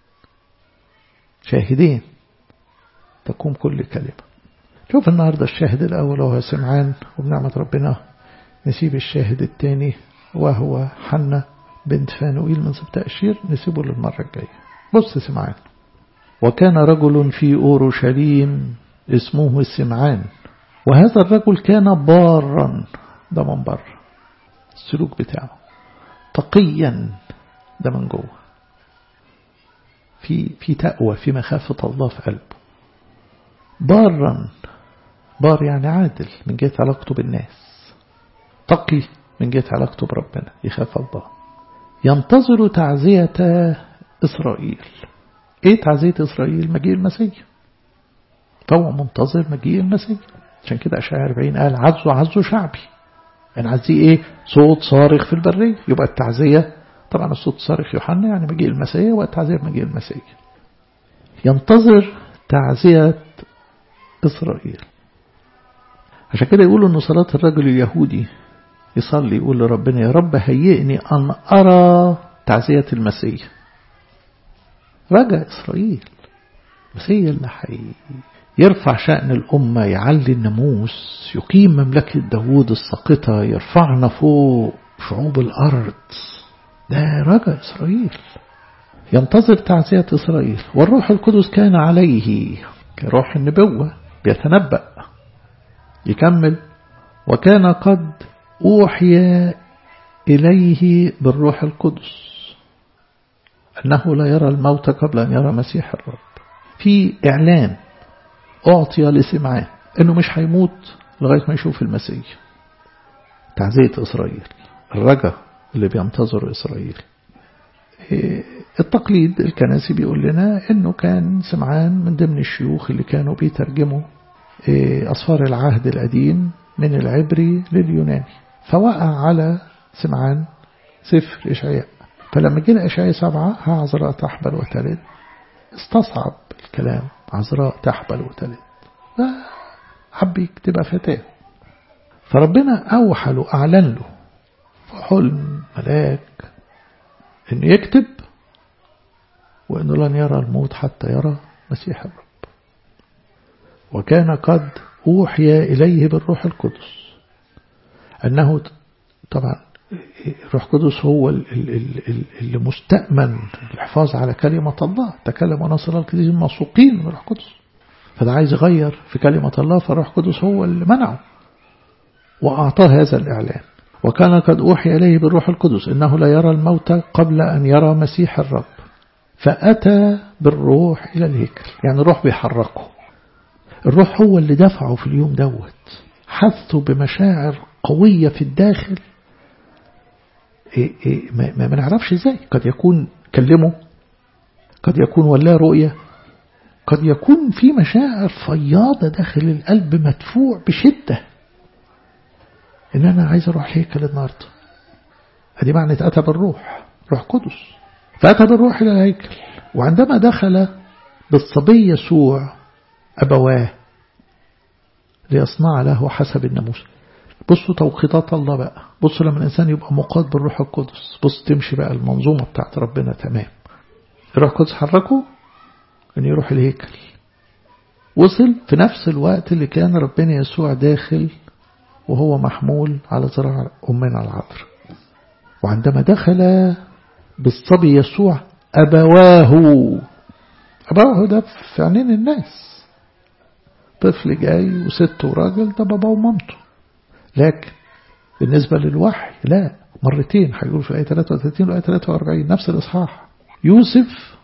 Speaker 1: شاهدين تقوم كل كلمة شوف النهاردة الشاهد الأول وهو سمعان وبنعمة ربنا نسيب الشاهد الثاني وهو حنة بنت فانوئيل من سبت أشير نسيبه للمرة الجاية بص سمعان وكان رجل في أورشليم اسمه سمعان وهذا الرجل كان بارا ده من بره السلوك بتاعه تقيا ده من جوه في في تقوى في مخافة الله في قلبه بارا بار يعني عادل من جهة علاقته بالناس تقي من جهة علاقته بربنا يخاف الله ينتظر تعزية إسرائيل إيه تعزية إسرائيل مجيء المسيح فهو منتظر مجيء المسيح عشان كده أشعار 40 قال عزوا عزوا شعبي يعني عزيه إيه صوت صارخ في البرية يبقى التعزية طبعا الصوت صارخ يوحنا يعني مجيء المسيح والتعزية مجيء المسيح ينتظر تعزية إسرائيل عشان كده يقولوا أن صلاة الرجل اليهودي يصلي يقول لربنا يا رب هيئني أن أرى تعزية المسيح رجع إسرائيل المسيح اللي حي يرفع شأن الأمة يعلي الناموس يقيم مملكة داوود الساقطة يرفعنا فوق شعوب الأرض ده رجع إسرائيل ينتظر تعزية إسرائيل والروح القدس كان عليه كروح النبوة بيتنبأ يكمل وكان قد أوحي إليه بالروح القدس أنه لا يرى الموت قبل أن يرى مسيح الرب في إعلان أعطي لسمعان أنه مش هيموت لغاية ما يشوف المسيح تعزية إسرائيل الرجا اللي بينتظر إسرائيل التقليد الكنسي بيقول لنا أنه كان سمعان من ضمن الشيوخ اللي كانوا بيترجموا أصفار العهد القديم من العبري لليوناني فوقع على سمعان سفر إشعياء فلما جينا إشعياء سبعة ها عذراء تحبل وتلد استصعب الكلام عذراء تحبل وتلد حب يكتبها فتاة فربنا أوحى له أعلن له في حلم ملاك إنه يكتب وإنه لن يرى الموت حتى يرى مسيح الرب وكان قد أوحي إليه بالروح القدس أنه طبعا الروح القدس هو اللي مستأمن الحفاظ على كلمة الله تكلم ونصر الله الكثير موثوقين من الروح القدس فده عايز يغير في كلمة الله فالروح القدس هو اللي منعه وأعطاه هذا الإعلان وكان قد أوحي إليه بالروح القدس إنه لا يرى الموت قبل أن يرى مسيح الرب فأتى بالروح إلى الهيكل يعني الروح بيحركه الروح هو اللي دفعه في اليوم دوت حثه بمشاعر قوية في الداخل إيه إيه ما, ما نعرفش ازاي قد يكون كلمه قد يكون ولا رؤية قد يكون في مشاعر فياضة داخل القلب مدفوع بشدة ان انا عايز اروح هيكل النهاردة ادي معنى اتى بالروح روح قدس فاتى بالروح الى الهيكل وعندما دخل بالصبي يسوع أبواه ليصنع له حسب الناموس بصوا توقيتات الله بقى بصوا لما الإنسان يبقى مقاد بالروح القدس بص تمشي بقى المنظومة بتاعت ربنا تمام الروح القدس حركه أن يروح الهيكل وصل في نفس الوقت اللي كان ربنا يسوع داخل وهو محمول على ذراع أمنا العذراء وعندما دخل بالصبي يسوع أبواه أبواه ده في عينين الناس طفل جاي وست وراجل ده بابا ومامته لكن بالنسبة للوحي لا مرتين هيقول في الآية 33 والآية 43 نفس الإصحاح يوسف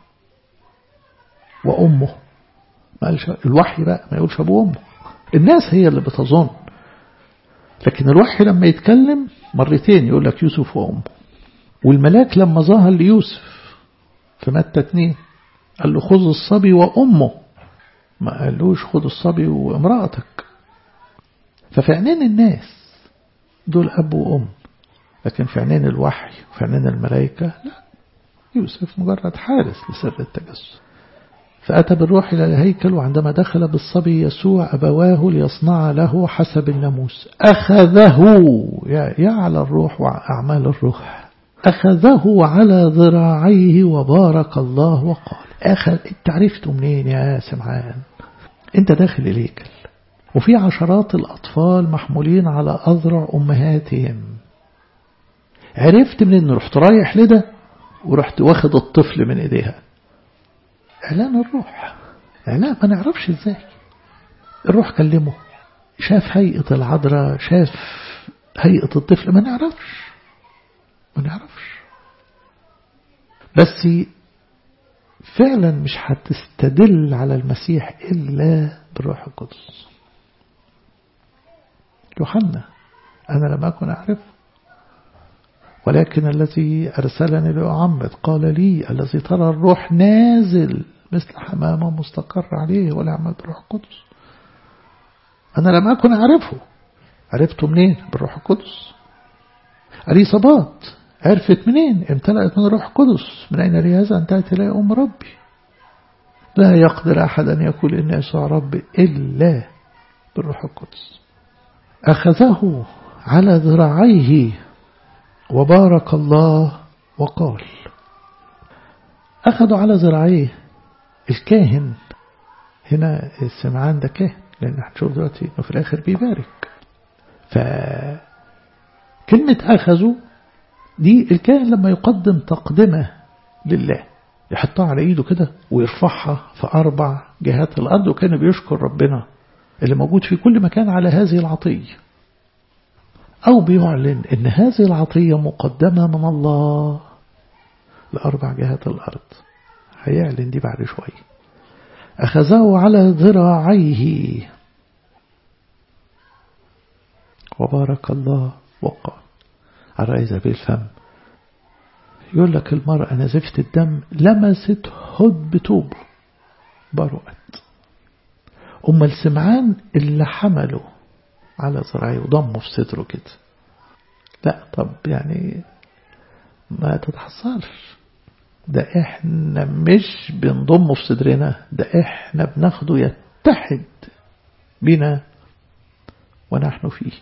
Speaker 1: وأمه ما قالش الوحي بقى ما يقولش أبوه وأمه الناس هي اللي بتظن لكن الوحي لما يتكلم مرتين يقول لك يوسف وأمه والملاك لما ظهر ليوسف في متى 2 قال له خذ الصبي وأمه ما قالوش خذ الصبي وامرأتك ففي عينين الناس دول أب وأم لكن في عينين الوحي وفي عينين الملائكة لا يوسف مجرد حارس لسر التجسس فأتى بالروح إلى الهيكل وعندما دخل بالصبي يسوع أبواه ليصنع له حسب الناموس أخذه يا على الروح وأعمال الروح أخذه على ذراعيه وبارك الله وقال أخذ انت عرفته منين يا سمعان انت داخل الهيكل وفي عشرات الأطفال محمولين على أذرع أمهاتهم عرفت منين رحت رايح لده ورحت واخد الطفل من ايديها اعلان الروح اعلان ما نعرفش ازاي الروح كلمه شاف هيئة العذراء شاف هيئة الطفل ما نعرفش ما نعرفش بس فعلا مش هتستدل على المسيح إلا بالروح القدس يوحنا أنا لم أكن أعرفه ولكن الذي أرسلني لأعمد قال لي الذي ترى الروح نازل مثل حمامة مستقر عليه ولا عمد بالروح القدس أنا لم أكن أعرفه عرفته منين بالروح القدس اليصابات عرفت منين امتلأت من الروح القدس من أين لي هذا أن تأتي إلي أم ربي لا يقدر أحد أن يقول إن يسوع ربي إلا بالروح القدس أخذه على ذراعيه وبارك الله وقال أخذوا على ذراعيه الكاهن هنا السمعان ده كاهن لأن هنشوف دلوقتي إنه في الآخر بيبارك فكلمة أخذوا دي الكاهن لما يقدم تقدمة لله يحطها على إيده كده ويرفعها في أربع جهات الأرض وكان بيشكر ربنا اللي موجود في كل مكان على هذه العطية أو بيعلن إن هذه العطية مقدمة من الله لأربع جهات الأرض هيعلن دي بعد شوية أخذه على ذراعيه وبارك الله وقال على رأي ذبي الفم يقول لك المرأة نزفت الدم لمست هد بتوبه برؤت أم السمعان اللي حمله على ذراعيه وضمه في صدره كده لا طب يعني ما تتحصلش ده احنا مش بنضمه في صدرنا ده احنا بناخده يتحد بنا ونحن فيه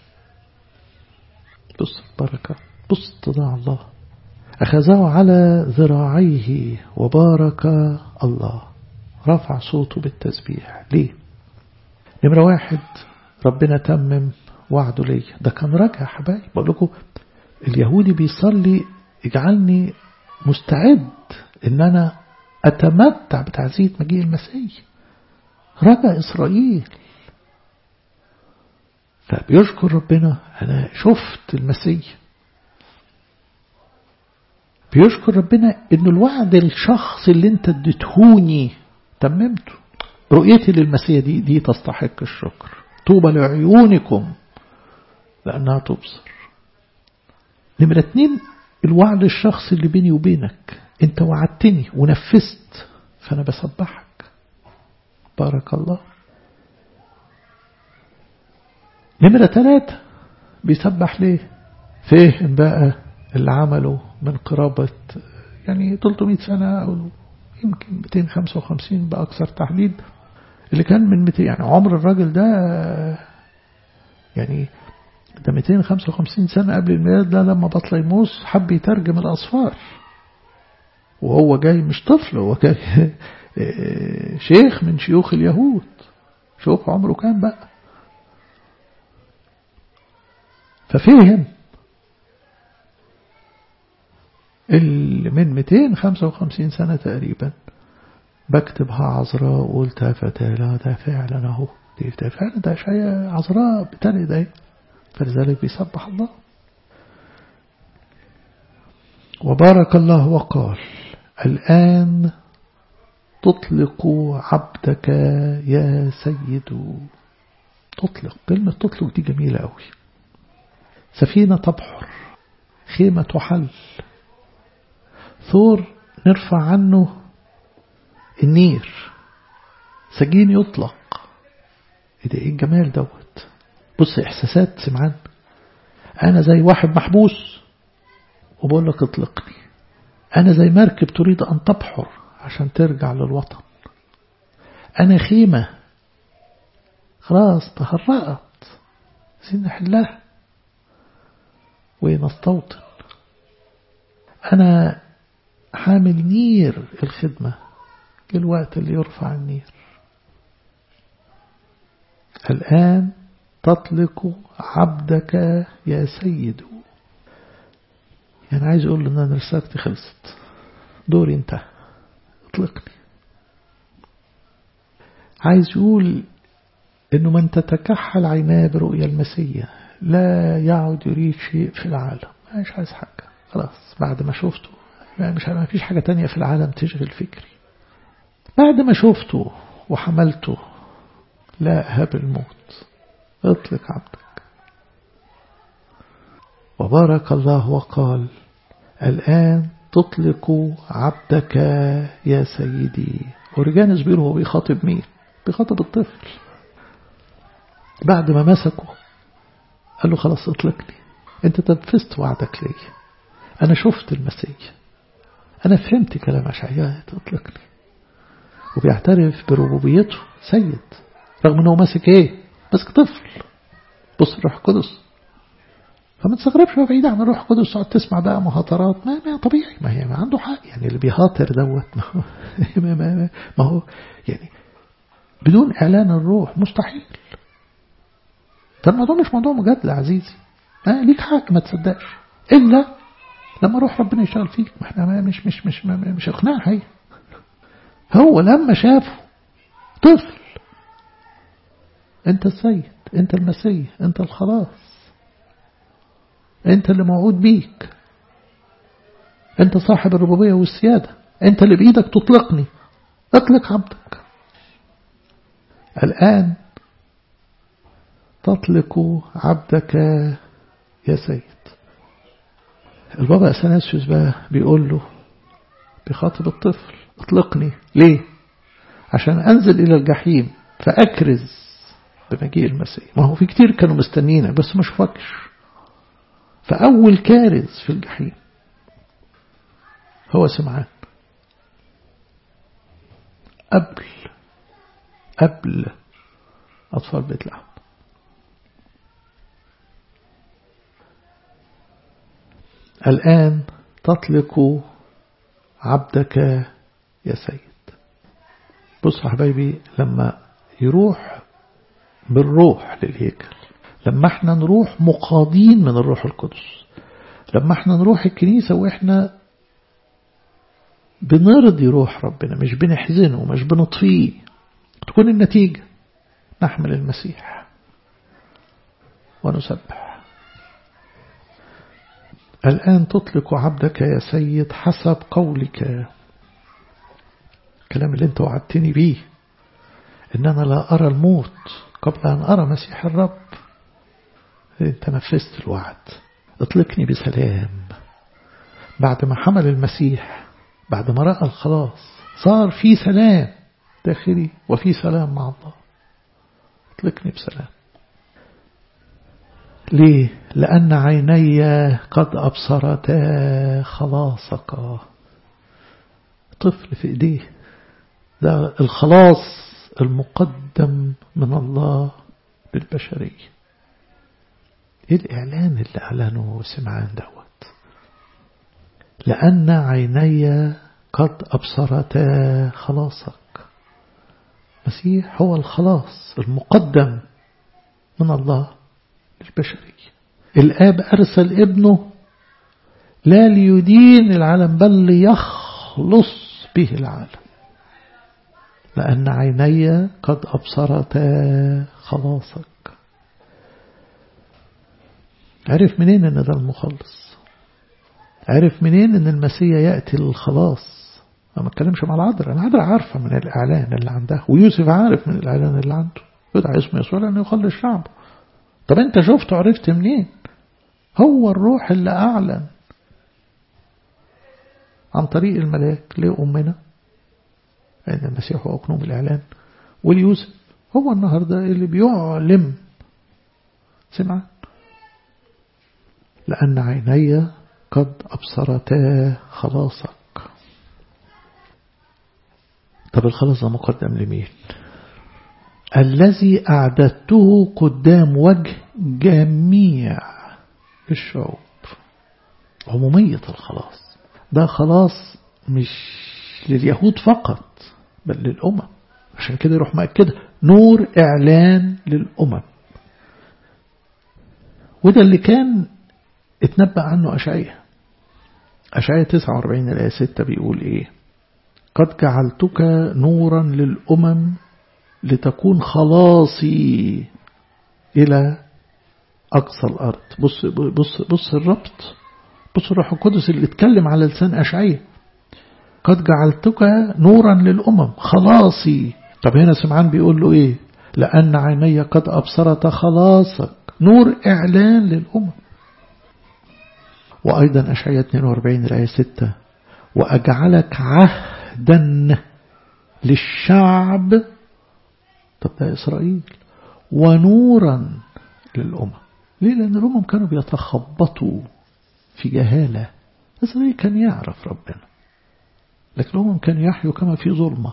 Speaker 1: بص البركة بص تضاع الله أخذه على ذراعيه وبارك الله رفع صوته بالتسبيح ليه نمرة واحد ربنا تمم وعده لي ده كان رجع حبايب بقول لكم اليهودي بيصلي اجعلني مستعد ان انا اتمتع بتعزية مجيء المسيح رجع اسرائيل فبيشكر ربنا انا شفت المسيح بيشكر ربنا ان الوعد الشخص اللي انت اديتهوني تممته رؤيتي للمسيح دي دي تستحق الشكر طوبى لعيونكم لأنها تبصر نمرة اتنين الوعد الشخصي اللي بيني وبينك انت وعدتني ونفذت فأنا بسبحك بارك الله نمرة ثلاثة بيسبح ليه فهم بقى اللي عمله من قرابة يعني 300 سنة أو يمكن 255 بأكثر تحديد اللي كان من 200 يعني عمر الراجل ده يعني ده 255 سنة قبل الميلاد ده لما بطليموس حب يترجم الأصفار وهو جاي مش طفل هو جاي شيخ من شيوخ اليهود شوف عمره كام بقى ففهم اللي من 255 سنة تقريبا بكتبها عذراء وقلت فتاة لا ده فعلا اهو دي ده فعلا ده شيء عذراء بتاني ده فلذلك بيسبح الله وبارك الله وقال الآن تطلق عبدك يا سيد تطلق كلمة تطلق دي جميلة قوي سفينة تبحر خيمة تحل ثور نرفع عنه النير سجين يطلق ايه ده ايه الجمال دوت بص احساسات سمعان انا زي واحد محبوس وبقول لك اطلقني انا زي مركب تريد ان تبحر عشان ترجع للوطن انا خيمة خلاص تهرأت عايزين نحلها ونستوطن انا حامل نير الخدمة الوقت اللي يرفع النير الآن تطلق عبدك يا سيد يعني عايز أقول له أن أنا رسالتي خلصت دوري انتهى اطلقني عايز يقول إنه من تتكحل عيناه برؤيا المسيح لا يعد يريد شيء في العالم مش عايز حاجة خلاص بعد ما شفته مش ما فيش حاجة تانية في العالم تشغل فكري بعد ما شفته وحملته لا أهب الموت اطلق عبدك وبارك الله وقال الآن تطلق عبدك يا سيدي أورجانس بيقول هو بيخاطب مين بيخاطب الطفل بعد ما مسكه قال له خلاص اطلقني انت تنفذت وعدك لي انا شفت المسيح انا فهمت كلام اشعياء اطلقني وبيعترف بربوبيته سيد رغم انه ماسك ايه ماسك طفل بص الروح القدس فما تستغربش هو بعيد عن الروح القدس تقعد تسمع بقى مهاترات ما, ما طبيعي ما هي ما عنده حق يعني اللي بيهاتر دوت ما هو, ما, ما, ما هو يعني بدون اعلان الروح مستحيل ده الموضوع مش موضوع مجادلة عزيزي ما ليك حق ما تصدقش إلا لما روح ربنا يشتغل فيك ما احنا ما مش مش مش مش, مش اقناع هي هو لما شافه طفل انت السيد انت المسيح انت الخلاص انت اللي موعود بيك انت صاحب الربوبية والسيادة انت اللي بإيدك تطلقني اطلق عبدك الآن تطلق عبدك يا سيد البابا أثناسيوس بقى بيقول له بخاطب الطفل اطلقني ليه عشان أنزل إلى الجحيم فأكرز بمجيء المسيح ما هو في كتير كانوا مستنينا بس ما شوفكش فأول كارز في الجحيم هو سمعان قبل قبل أطفال بيت لحم الآن تطلق عبدك يا سيد بص يا حبايبي لما يروح بالروح للهيكل لما احنا نروح مقاضين من الروح القدس لما احنا نروح الكنيسة واحنا بنرضي روح ربنا مش بنحزنه مش بنطفيه تكون النتيجة نحمل المسيح ونسبح الآن تطلق عبدك يا سيد حسب قولك الكلام اللي انت وعدتني بيه ان انا لا ارى الموت قبل ان ارى مسيح الرب انت نفذت الوعد اطلقني بسلام بعد ما حمل المسيح بعد ما رأى الخلاص صار في سلام داخلي وفي سلام مع الله اطلقني بسلام ليه لأن عيني قد أبصرتا خلاصك طفل في إيديه ده الخلاص المقدم من الله للبشرية ايه الإعلان اللي أعلنه سمعان دوت لأن عيني قد أبصرتا خلاصك مسيح هو الخلاص المقدم من الله للبشرية الآب أرسل ابنه لا ليدين العالم بل ليخلص به العالم لأن عيني قد أبصرتا خلاصك عرف منين ان ده المخلص عرف منين ان المسيح يأتي للخلاص أنا ما اتكلمش مع العذراء العذراء عارفة من الإعلان اللي عندها ويوسف عارف من الإعلان اللي عنده يدعى اسم يسوع لأنه يخلص شعبه طب انت شفته عرفت منين هو الروح اللي أعلن عن طريق الملاك لأمنا أن المسيح هو أقنوم الإعلان واليوسف هو النهاردة اللي بيعلم سمع لأن عيني قد أبصرتا خلاصك طب الخلاص ده مقدم لمين الذي أعددته قدام وجه جميع الشعوب عمومية الخلاص ده خلاص مش لليهود فقط بل للأمم عشان كده يروح مأكد نور إعلان للأمم وده اللي كان اتنبأ عنه أشعية أشعية 49 الآية 6 بيقول إيه قد جعلتك نورا للأمم لتكون خلاصي إلى أقصى الأرض بص, بص, بص الربط بص الروح القدس اللي اتكلم على لسان أشعية قد جعلتك نورا للأمم خلاصي طب هنا سمعان بيقول له إيه لأن عيني قد أبصرت خلاصك نور إعلان للأمم وأيضا أشعية 42 الآية 6 وأجعلك عهدا للشعب طب ده إسرائيل ونورا للأمم ليه لأن الأمم كانوا بيتخبطوا في جهالة إسرائيل كان يعرف ربنا لكن الأمم كانوا يحيوا كما في ظلمة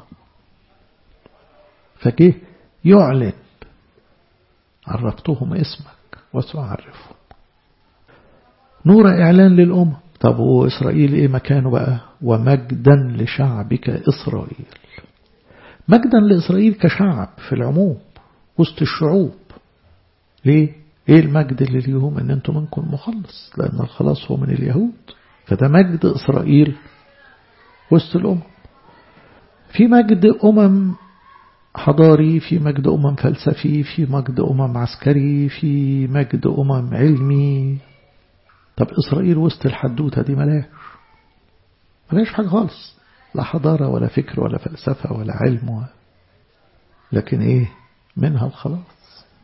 Speaker 1: فجه يعلن عرفتهم اسمك وسأعرفهم نور إعلان للأمم طب وإسرائيل إيه مكانه بقى ومجدا لشعبك إسرائيل مجدا لإسرائيل كشعب في العموم وسط الشعوب ليه ايه المجد اللي ليهم ان انتم منكم مخلص لان الخلاص هو من اليهود فده مجد اسرائيل وسط الامم في مجد امم حضاري في مجد امم فلسفي في مجد امم عسكري في مجد امم علمي طب اسرائيل وسط الحدوته دي ملاش ملاش حاجه خالص لا حضاره ولا فكر ولا فلسفه ولا علم ولا لكن ايه منها الخلاص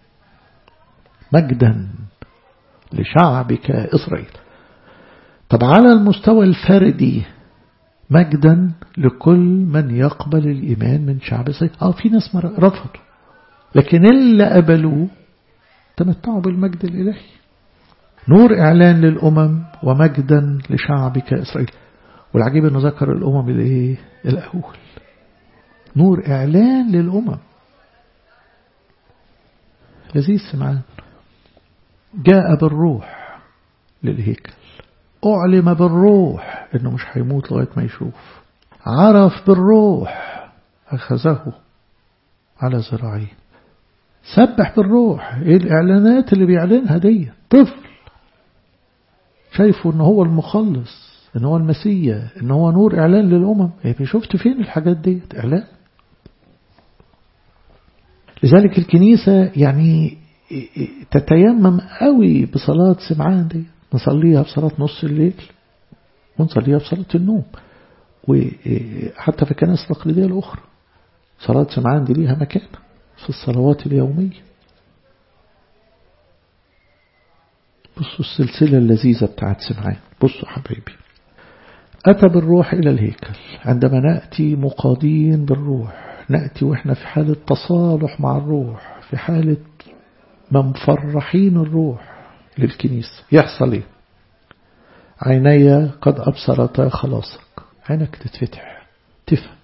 Speaker 1: مجدا لشعبك إسرائيل طب على المستوى الفردي مجدا لكل من يقبل الإيمان من شعب إسرائيل آه في ناس رفضوا لكن اللي قبلوه تمتعوا بالمجد الإلهي نور إعلان للأمم ومجدا لشعبك إسرائيل والعجيب أنه ذكر الأمم الإيه الأول نور إعلان للأمم لذيذ سمعان جاء بالروح للهيكل أعلم بالروح إنه مش هيموت لغاية ما يشوف عرف بالروح أخذه على ذراعيه سبح بالروح ايه الإعلانات اللي بيعلنها دي طفل شايفه إن هو المخلص إن هو المسيا إن هو نور إعلان للأمم يعني شفت فين الحاجات دي إعلان لذلك الكنيسة يعني تتيمم قوي بصلاة سمعان دي نصليها بصلاة نص الليل ونصليها بصلاة النوم وحتى في الكنائس التقليدية الأخرى صلاة سمعان دي ليها مكان في الصلوات اليومية بصوا السلسلة اللذيذة بتاعت سمعان بصوا حبيبي أتى بالروح إلى الهيكل عندما نأتي مقاضين بالروح نأتي وإحنا في حالة تصالح مع الروح في حالة مفرحين الروح للكنيسة يحصل ايه عيني قد أبصرتا خلاصك عينك تتفتح تفهم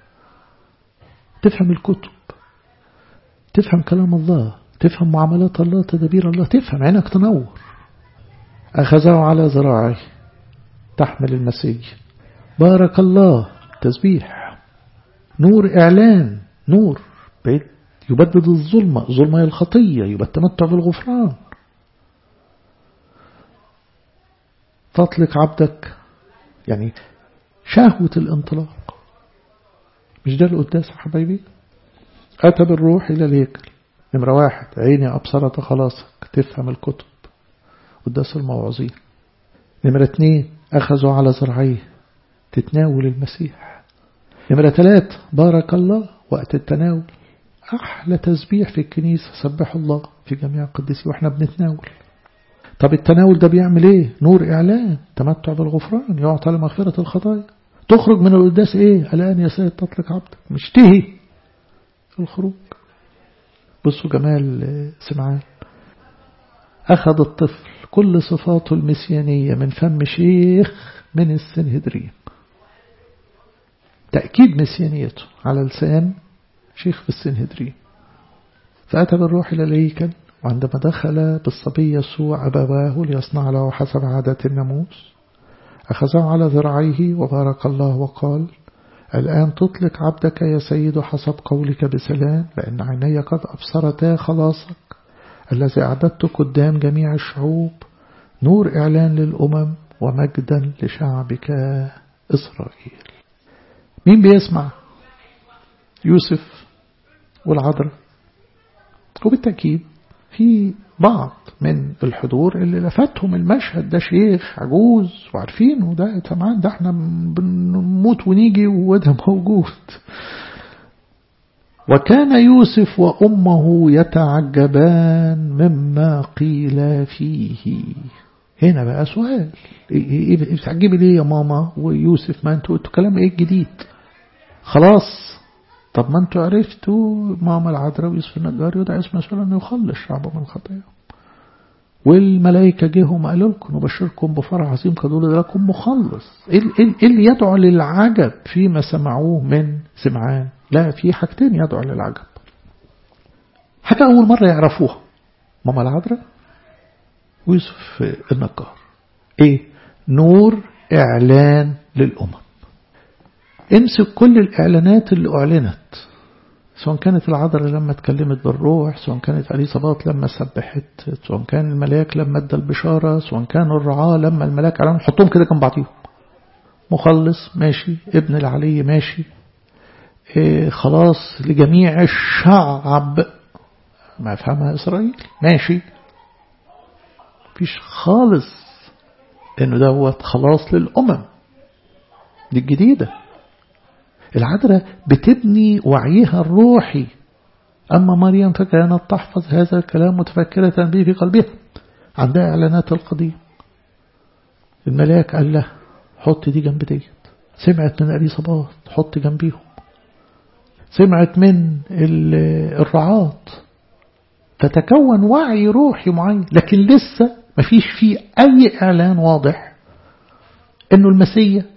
Speaker 1: تفهم الكتب تفهم كلام الله تفهم معاملات الله تدبير الله تفهم عينك تنور أخذه على ذراعي تحمل المسيح بارك الله تسبيح نور إعلان نور بيت يبدد الظلمة ظلمة الخطية يبقى التمتع بالغفران تطلق عبدك يعني شهوة الانطلاق مش ده القداس يا حبايبي أتى بالروح إلى الهيكل نمرة واحد عيني أبصرت خلاصك تفهم الكتب قداس الموعظين نمرة اتنين أخذوا على زرعيه تتناول المسيح نمرة ثلاث بارك الله وقت التناول أحلى تسبيح في الكنيسة سبح الله في جميع القديسين وإحنا بنتناول طب التناول ده بيعمل إيه نور إعلان تمتع بالغفران يعطى لمغفرة الخطايا تخرج من القداس إيه الآن يا سيد تطلق عبدك مشتهي الخروج بصوا جمال سمعان أخذ الطفل كل صفاته المسيانية من فم شيخ من السنهدرين تأكيد مسيانيته على لسان شيخ في السنهدرين فأتى بالروح إلى الهيكل وعندما دخل بالصبي يسوع أبواه ليصنع له حسب عادة الناموس أخذه على ذراعيه وبارك الله وقال الآن تطلق عبدك يا سيد حسب قولك بسلام لأن عيني قد أبصرتا خلاصك الذي أعددت قدام جميع الشعوب نور إعلان للأمم ومجدا لشعبك إسرائيل مين بيسمع يوسف والعذراء وبالتأكيد في بعض من الحضور اللي لفتهم المشهد ده شيخ عجوز وعارفينه ده طبعا ده احنا بنموت ونيجي وده موجود وكان يوسف وأمه يتعجبان مما قيل فيه هنا بقى سؤال بتعجبي ليه يا ماما ويوسف ما انتوا انتوا كلام ايه الجديد خلاص طب ما انتوا عرفتوا ماما العذراء ويوسف النجار يدعى اسم مسؤول انه يخلص شعبه من الخطايا والملائكة جيهم قالوا لكم نبشركم بفرح عظيم قد ولد لكم مخلص ايه اللي يدعو للعجب فيما سمعوه من سمعان لا في حاجتين يدعو للعجب حاجة أول مرة يعرفوها ماما العذراء ويوسف النجار ايه نور اعلان للأمم امسك كل الإعلانات اللي أعلنت سواء كانت العذراء لما اتكلمت بالروح سواء كانت أليصابات لما سبحت سواء كان الملاك لما ادى البشارة سواء كانوا الرعاة لما الملاك أعلن حطهم كده جنب بعضيهم مخلص ماشي ابن العلي ماشي إيه خلاص لجميع الشعب ما يفهمها إسرائيل ماشي فيش خالص انه دوت خلاص للأمم دي الجديدة العذراء بتبني وعيها الروحي أما مريم فكانت تحفظ هذا الكلام متفكرة به في قلبها عندها إعلانات القضية الملاك قال له حط دي جنب ديت سمعت من أليصابات حط جنبيهم سمعت من الرعاة فتكون وعي روحي معين لكن لسه مفيش فيه أي إعلان واضح إنه المسيح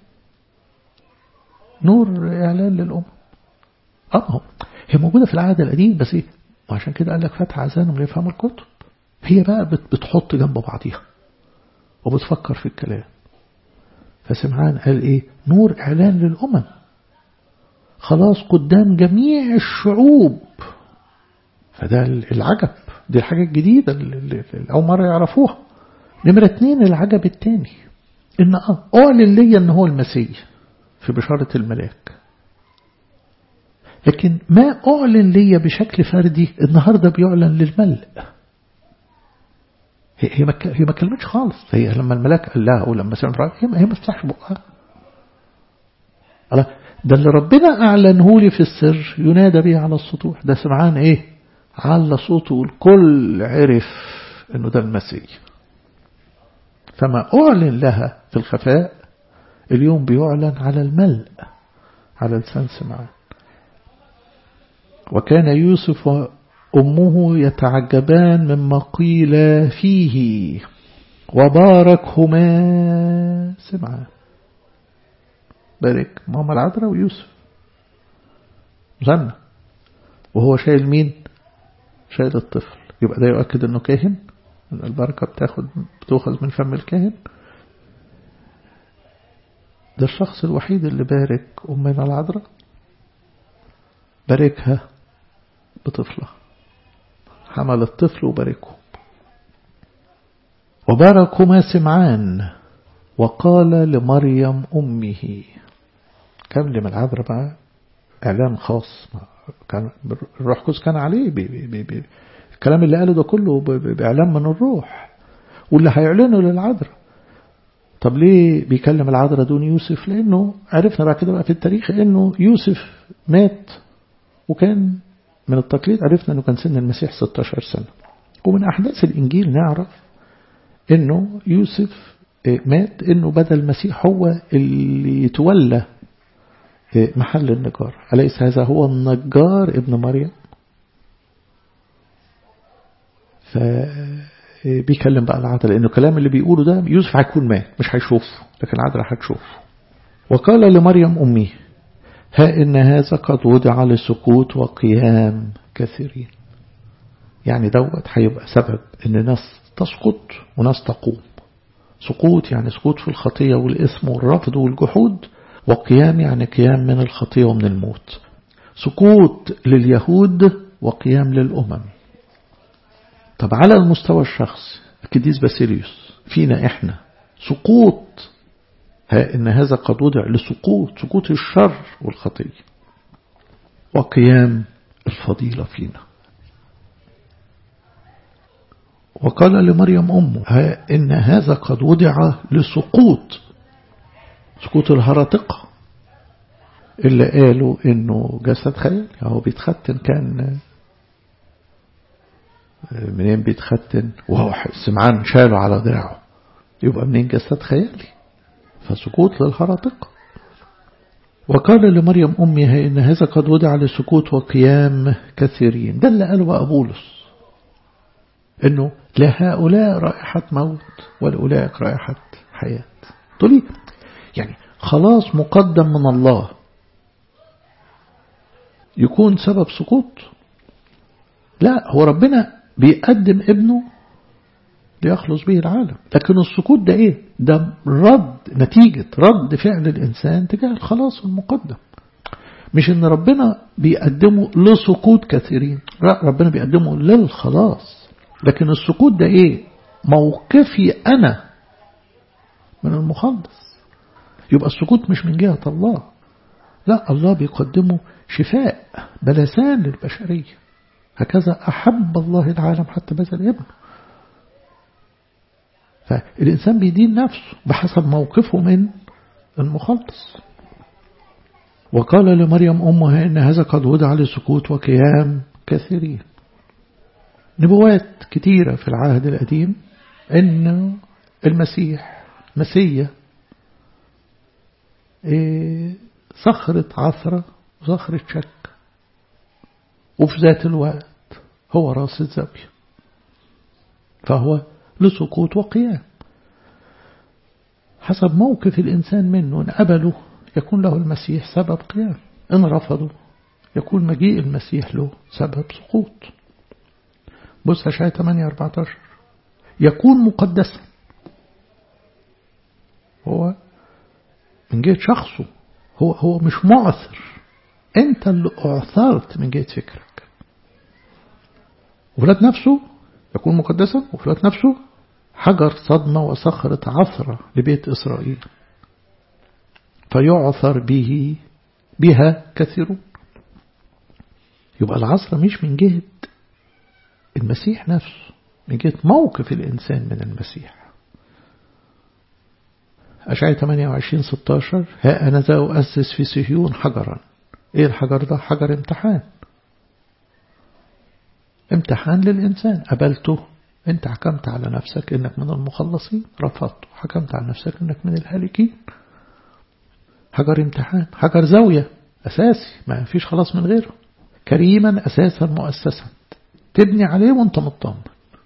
Speaker 1: نور إعلان للأمة أه هي موجودة في العهد القديم بس إيه وعشان كده قال لك فتح أذانهم ليفهموا الكتب هي بقى بتحط جنب بعضيها وبتفكر في الكلام فسمعان قال إيه نور إعلان للأمم خلاص قدام جميع الشعوب فده العجب دي الحاجة الجديدة اللي أول مرة يعرفوها نمرة اتنين العجب التاني إن أعلن لي إن هو المسيح في بشارة الملاك لكن ما أعلن لي بشكل فردي النهاردة بيعلن للملء هي ما هي ما كلمتش خالص هي لما الملاك قال لها أو لما سمعت هي ما هي ما فتحش بقها ده اللي ربنا أعلنه لي في السر ينادى به على السطوح ده سمعان إيه على صوته والكل عرف إنه ده المسيح فما أعلن لها في الخفاء اليوم بيعلن على الملء على لسان سمعان وكان يوسف وأمه يتعجبان مما قيل فيه وباركهما سمعان بارك ماما العذراء ويوسف مثنى وهو شايل مين شايل الطفل يبقى ده يؤكد انه كاهن ان البركة بتاخد بتوخذ من فم الكاهن ده الشخص الوحيد اللي بارك أمنا العذراء باركها بطفلها حمل الطفل وباركه وباركهما سمعان وقال لمريم أمه كلم العذراء بقى إعلان خاص كان الروح القدس كان عليه بي بي بي الكلام اللي قاله ده كله بإعلان من الروح واللي هيعلنه للعذراء طب ليه بيكلم العذراء دون يوسف لأنه عرفنا بعد كده بقى في التاريخ أنه يوسف مات وكان من التقليد عرفنا أنه كان سن المسيح 16 سنة ومن أحداث الإنجيل نعرف أنه يوسف مات أنه بدل المسيح هو اللي يتولى محل النجار أليس هذا هو النجار ابن مريم فبيكلم بقى العذراء لأنه الكلام اللي بيقوله ده يوسف هيكون مات مش هيشوفه لكن العذراء هتشوفه وقال لمريم أمي ها إن هذا قد وضع لسقوط وقيام كثيرين يعني دوت هيبقى سبب إن ناس تسقط وناس تقوم سقوط يعني سقوط في الخطية والإثم والرفض والجحود وقيام يعني قيام من الخطية ومن الموت سقوط لليهود وقيام للأمم طب على المستوى الشخصي القديس باسيليوس فينا إحنا سقوط ها إن هذا قد وضع لسقوط سقوط الشر والخطية وقيام الفضيلة فينا وقال لمريم أمه إن هذا قد وضع لسقوط سقوط الهرطقة اللي قالوا إنه جسد خيال هو بيتختن كان منين بيتختن وهو سمعان شاله على دراعه يبقى منين جسد خيالي فسقوط للهرطقة وقال لمريم أمها إن هذا قد وضع لسكوت وقيام كثيرين ده اللي قاله بقى بولس إنه لهؤلاء رائحة موت ولأولئك رائحة حياة تقولي يعني خلاص مقدم من الله يكون سبب سقوط لا هو ربنا بيقدم ابنه ليخلص به العالم لكن السقوط ده ايه ده رد نتيجة رد فعل الإنسان تجاه الخلاص المقدم مش ان ربنا بيقدمه لسقوط كثيرين لا ربنا بيقدمه للخلاص لكن السقوط ده ايه موقفي أنا من المخلص يبقى السقوط مش من جهة الله لا الله بيقدمه شفاء بلسان للبشرية هكذا أحب الله العالم حتى بذل ابنه فالإنسان بيدين نفسه بحسب موقفه من المخلص وقال لمريم أمها إن هذا قد وضع لسكوت وقيام كثيرين نبوات كثيرة في العهد القديم إن المسيح مسيا صخرة عثرة صخرة شك وفي ذات الوقت هو راس الزاوية فهو لسقوط وقيام حسب موقف الإنسان منه إن قبله يكون له المسيح سبب قيام إن رفضه يكون مجيء المسيح له سبب سقوط بص أشعة 8 14 يكون مقدسا هو من جهة شخصه هو هو مش معثر انت اللي اعثرت من جهة فكرك وفي نفسه يكون مقدسا وفي نفسه حجر صدمة وصخرة عثرة لبيت إسرائيل فيعثر به بها كثيرون يبقى العصر مش من جهة المسيح نفسه من جهة موقف الإنسان من المسيح أشعة 28 16 ها أنا ذا أؤسس في صهيون حجرا إيه الحجر ده حجر امتحان امتحان للإنسان قبلته انت حكمت على نفسك انك من المخلصين رفضته حكمت على نفسك انك من الهالكين حجر امتحان حجر زاوية أساسي ما فيش خلاص من غيره كريما أساسا مؤسسا تبني عليه وانت مطمن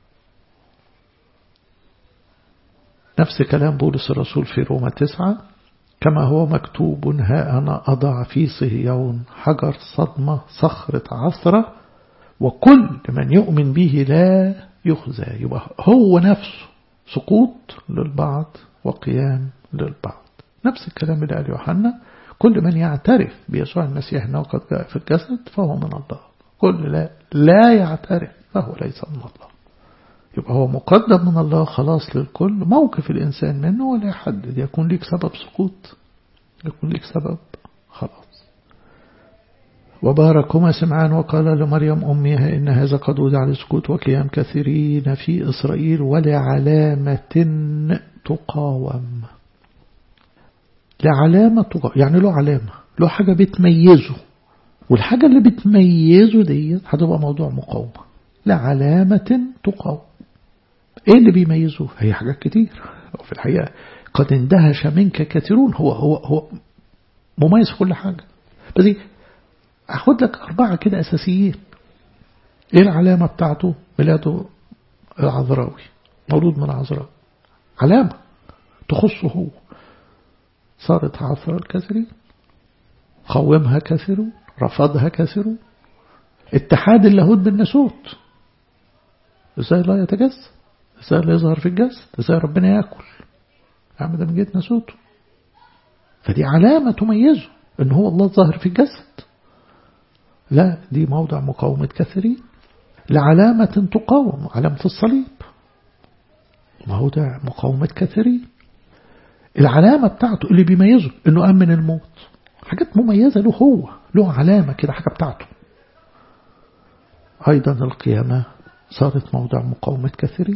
Speaker 1: نفس كلام بولس الرسول في روما تسعة كما هو مكتوب ها أنا أضع في صهيون حجر صدمة صخرة عثرة وكل من يؤمن به لا يخزى يبقى هو نفسه سقوط للبعض وقيام للبعض نفس الكلام اللي قال يوحنا كل من يعترف بيسوع المسيح أنه قد جاء في الجسد فهو من الله كل لا, لا يعترف فهو ليس من الله يبقى هو مقدم من الله خلاص للكل موقف الإنسان منه ولا يحدد يكون لك سبب سقوط يكون لك سبب خلاص وباركهما سمعان وقال لمريم أمها إن هذا قد وضع لسكوت وقيام كثيرين في إسرائيل ولعلامة تقاوم لعلامة تقاوم يعني له علامة له حاجة بتميزه والحاجة اللي بتميزه دي هتبقى موضوع مقاومة لعلامة تقاوم ايه اللي بيميزه هي حاجات كتير وفي الحقيقة قد اندهش منك كثيرون هو هو هو مميز في كل حاجة بس أخد لك أربعة كده أساسيين إيه العلامة بتاعته ميلاده العذراوي مولود من عذراء علامة تخصه هو صارت عثرة الكثيرين قومها كثيرون رفضها كثيرون اتحاد اللاهوت بالناسوت ازاي لا يتجسد ازاي لا يظهر في الجسد ازاي ربنا ياكل عم ده من جهه ناسوته فدي علامة تميزه ان هو الله ظاهر في الجسد لا دي موضع مقاومة كثيرين لعلامة تقاوم علامة الصليب موضع مقاومة كثيرين العلامة بتاعته اللي بيميزه انه أمن الموت حاجات مميزة له هو له علامة كده حاجة بتاعته أيضا القيامة صارت موضع مقاومة كثيرين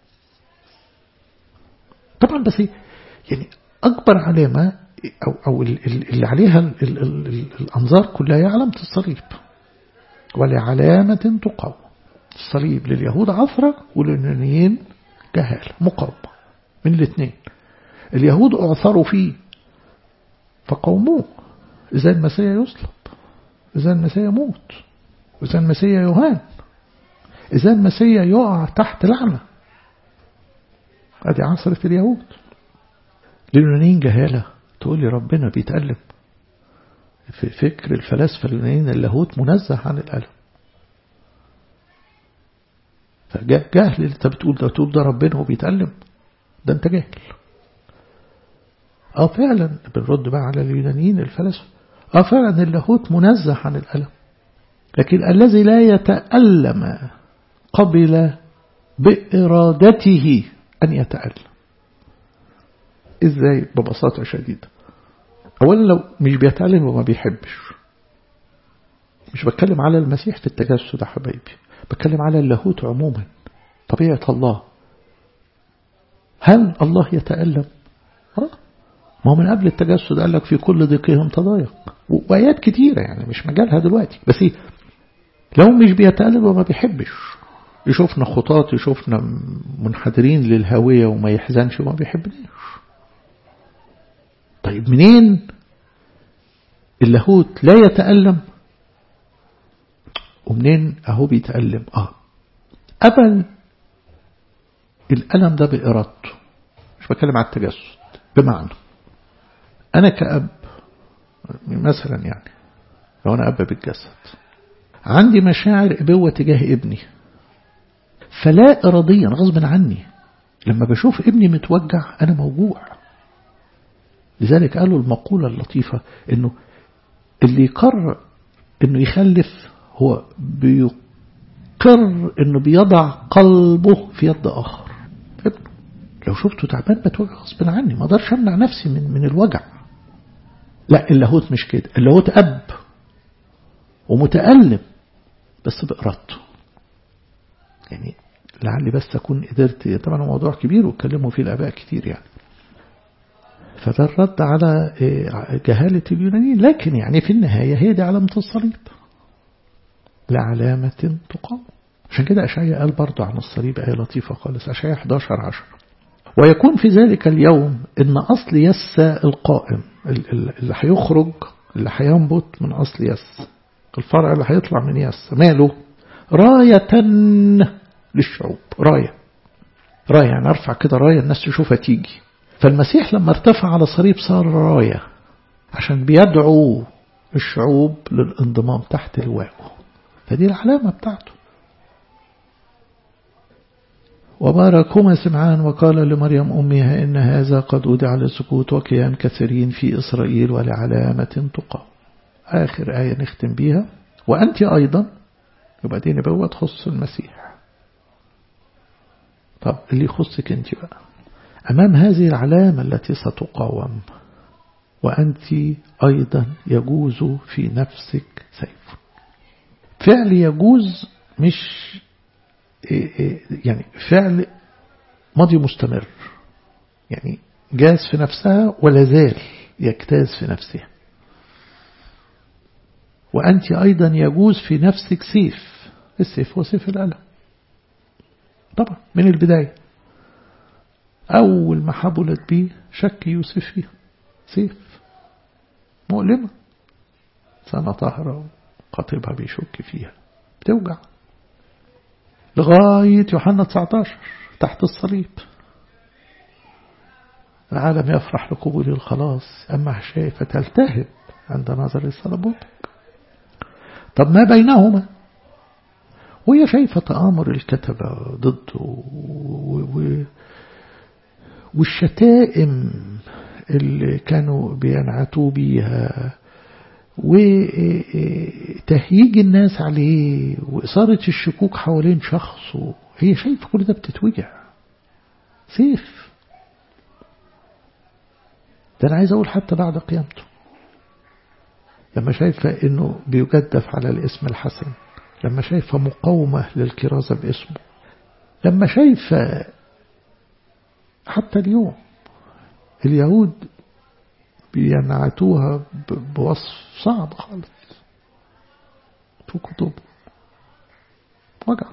Speaker 1: طبعا بس يعني أكبر علامة أو, أو اللي عليها ال ال ال الأنظار كلها هي علامة الصليب ولعلامة تقاوم الصليب لليهود عثرة ولليونانيين جهالة مقاومة من الاثنين اليهود أعثروا فيه فقوموه إذا المسيح يصلب إذا المسيح يموت إذا المسيح يهان إذا المسيح يقع تحت لعنة هذه عصرة اليهود اليونانيين جهالة تقول لي ربنا بيتألم في فكر الفلاسفة اليونانيين اللاهوت منزه عن الألم فجهل اللي انت بتقول ده تقول ده ربنا هو بيتألم ده انت جاهل اه فعلا بنرد بقى على اليونانيين الفلاسفة اه فعلا اللاهوت منزه عن الألم لكن الذي لا يتألم قبل بإرادته أن يتألم إزاي ببساطة شديدة أولا لو مش بيتألم وما بيحبش مش بتكلم على المسيح في التجسد يا حبايبي بتكلم على اللاهوت عموما طبيعة الله هل الله يتألم ها؟ ما هو من قبل التجسد قال لك في كل ضيقهم تضايق وآيات كتيرة يعني مش مجالها دلوقتي بس إيه لو مش بيتألم وما بيحبش يشوفنا خطاط يشوفنا منحدرين للهوية وما يحزنش وما بيحبنيش طيب منين اللاهوت لا يتألم ومنين اهو بيتألم اه قبل الألم ده بإرادته مش بتكلم على التجسد بمعنى أنا كأب مثلا يعني لو أنا أب بالجسد عندي مشاعر إبوة تجاه ابني فلا إراديا غصبا عني لما بشوف ابني متوجع أنا موجوع لذلك قالوا المقولة اللطيفة إنه اللي يقرر إنه يخلف هو بيقر إنه بيضع قلبه في يد آخر ابنه لو شفته تعبان بتوجع غصب عني ما اقدرش امنع نفسي من من الوجع لا اللاهوت مش كده اللاهوت اب ومتألم بس بإرادته يعني لعلي بس أكون قدرت طبعا موضوع كبير واتكلموا فيه الآباء كتير يعني فده الرد على جهالة اليونانيين لكن يعني في النهاية هي دي علامة الصليب لعلامة تقام عشان كده أشعياء قال برضو عن الصليب آية لطيفة خالص أشعياء 11 10 ويكون في ذلك اليوم إن أصل يس القائم اللي هيخرج اللي هينبت من أصل يس الفرع اللي هيطلع من يس ماله راية للشعوب راية راية يعني أرفع كده راية الناس تشوفها تيجي فالمسيح لما ارتفع على صليب صار راية عشان بيدعو الشعوب للانضمام تحت لواءه فدي العلامة بتاعته وباركهما سمعان وقال لمريم أمها إن هذا قد أودع لسكوت وكيان كثيرين في إسرائيل ولعلامة تقام آخر آية نختم بيها وأنت أيضا يبقى دي نبوة تخص المسيح طب اللي يخصك أنت بقى أمام هذه العلامة التي ستقاوم وأنت أيضا يجوز في نفسك سيف فعل يجوز مش يعني فعل ماضي مستمر يعني جاز في نفسها ولا زال يجتاز في نفسها وأنت أيضا يجوز في نفسك سيف السيف هو سيف الألم طبعا من البداية أول ما حبلت بيه شك يوسف فيها سيف مؤلمة سنة طهرة قطبها بيشك فيها بتوجع لغاية يوحنا 19 تحت الصليب العالم يفرح لقبول الخلاص أما شايفة تلتهب عند نظر صلبوتك طب ما بينهما وهي شايفة تآمر الكتبة ضده والشتائم اللي كانوا بينعتوا بيها وتهييج الناس عليه وإثارة الشكوك حوالين شخصه هي شايفة كل ده بتتوجع سيف ده أنا عايز أقول حتى بعد قيامته لما شايفة إنه بيجدف على الاسم الحسن لما شايفة مقاومة للكرازة باسمه لما شايفة حتى اليوم اليهود بينعتوها بوصف صعب خالص في كتب وجع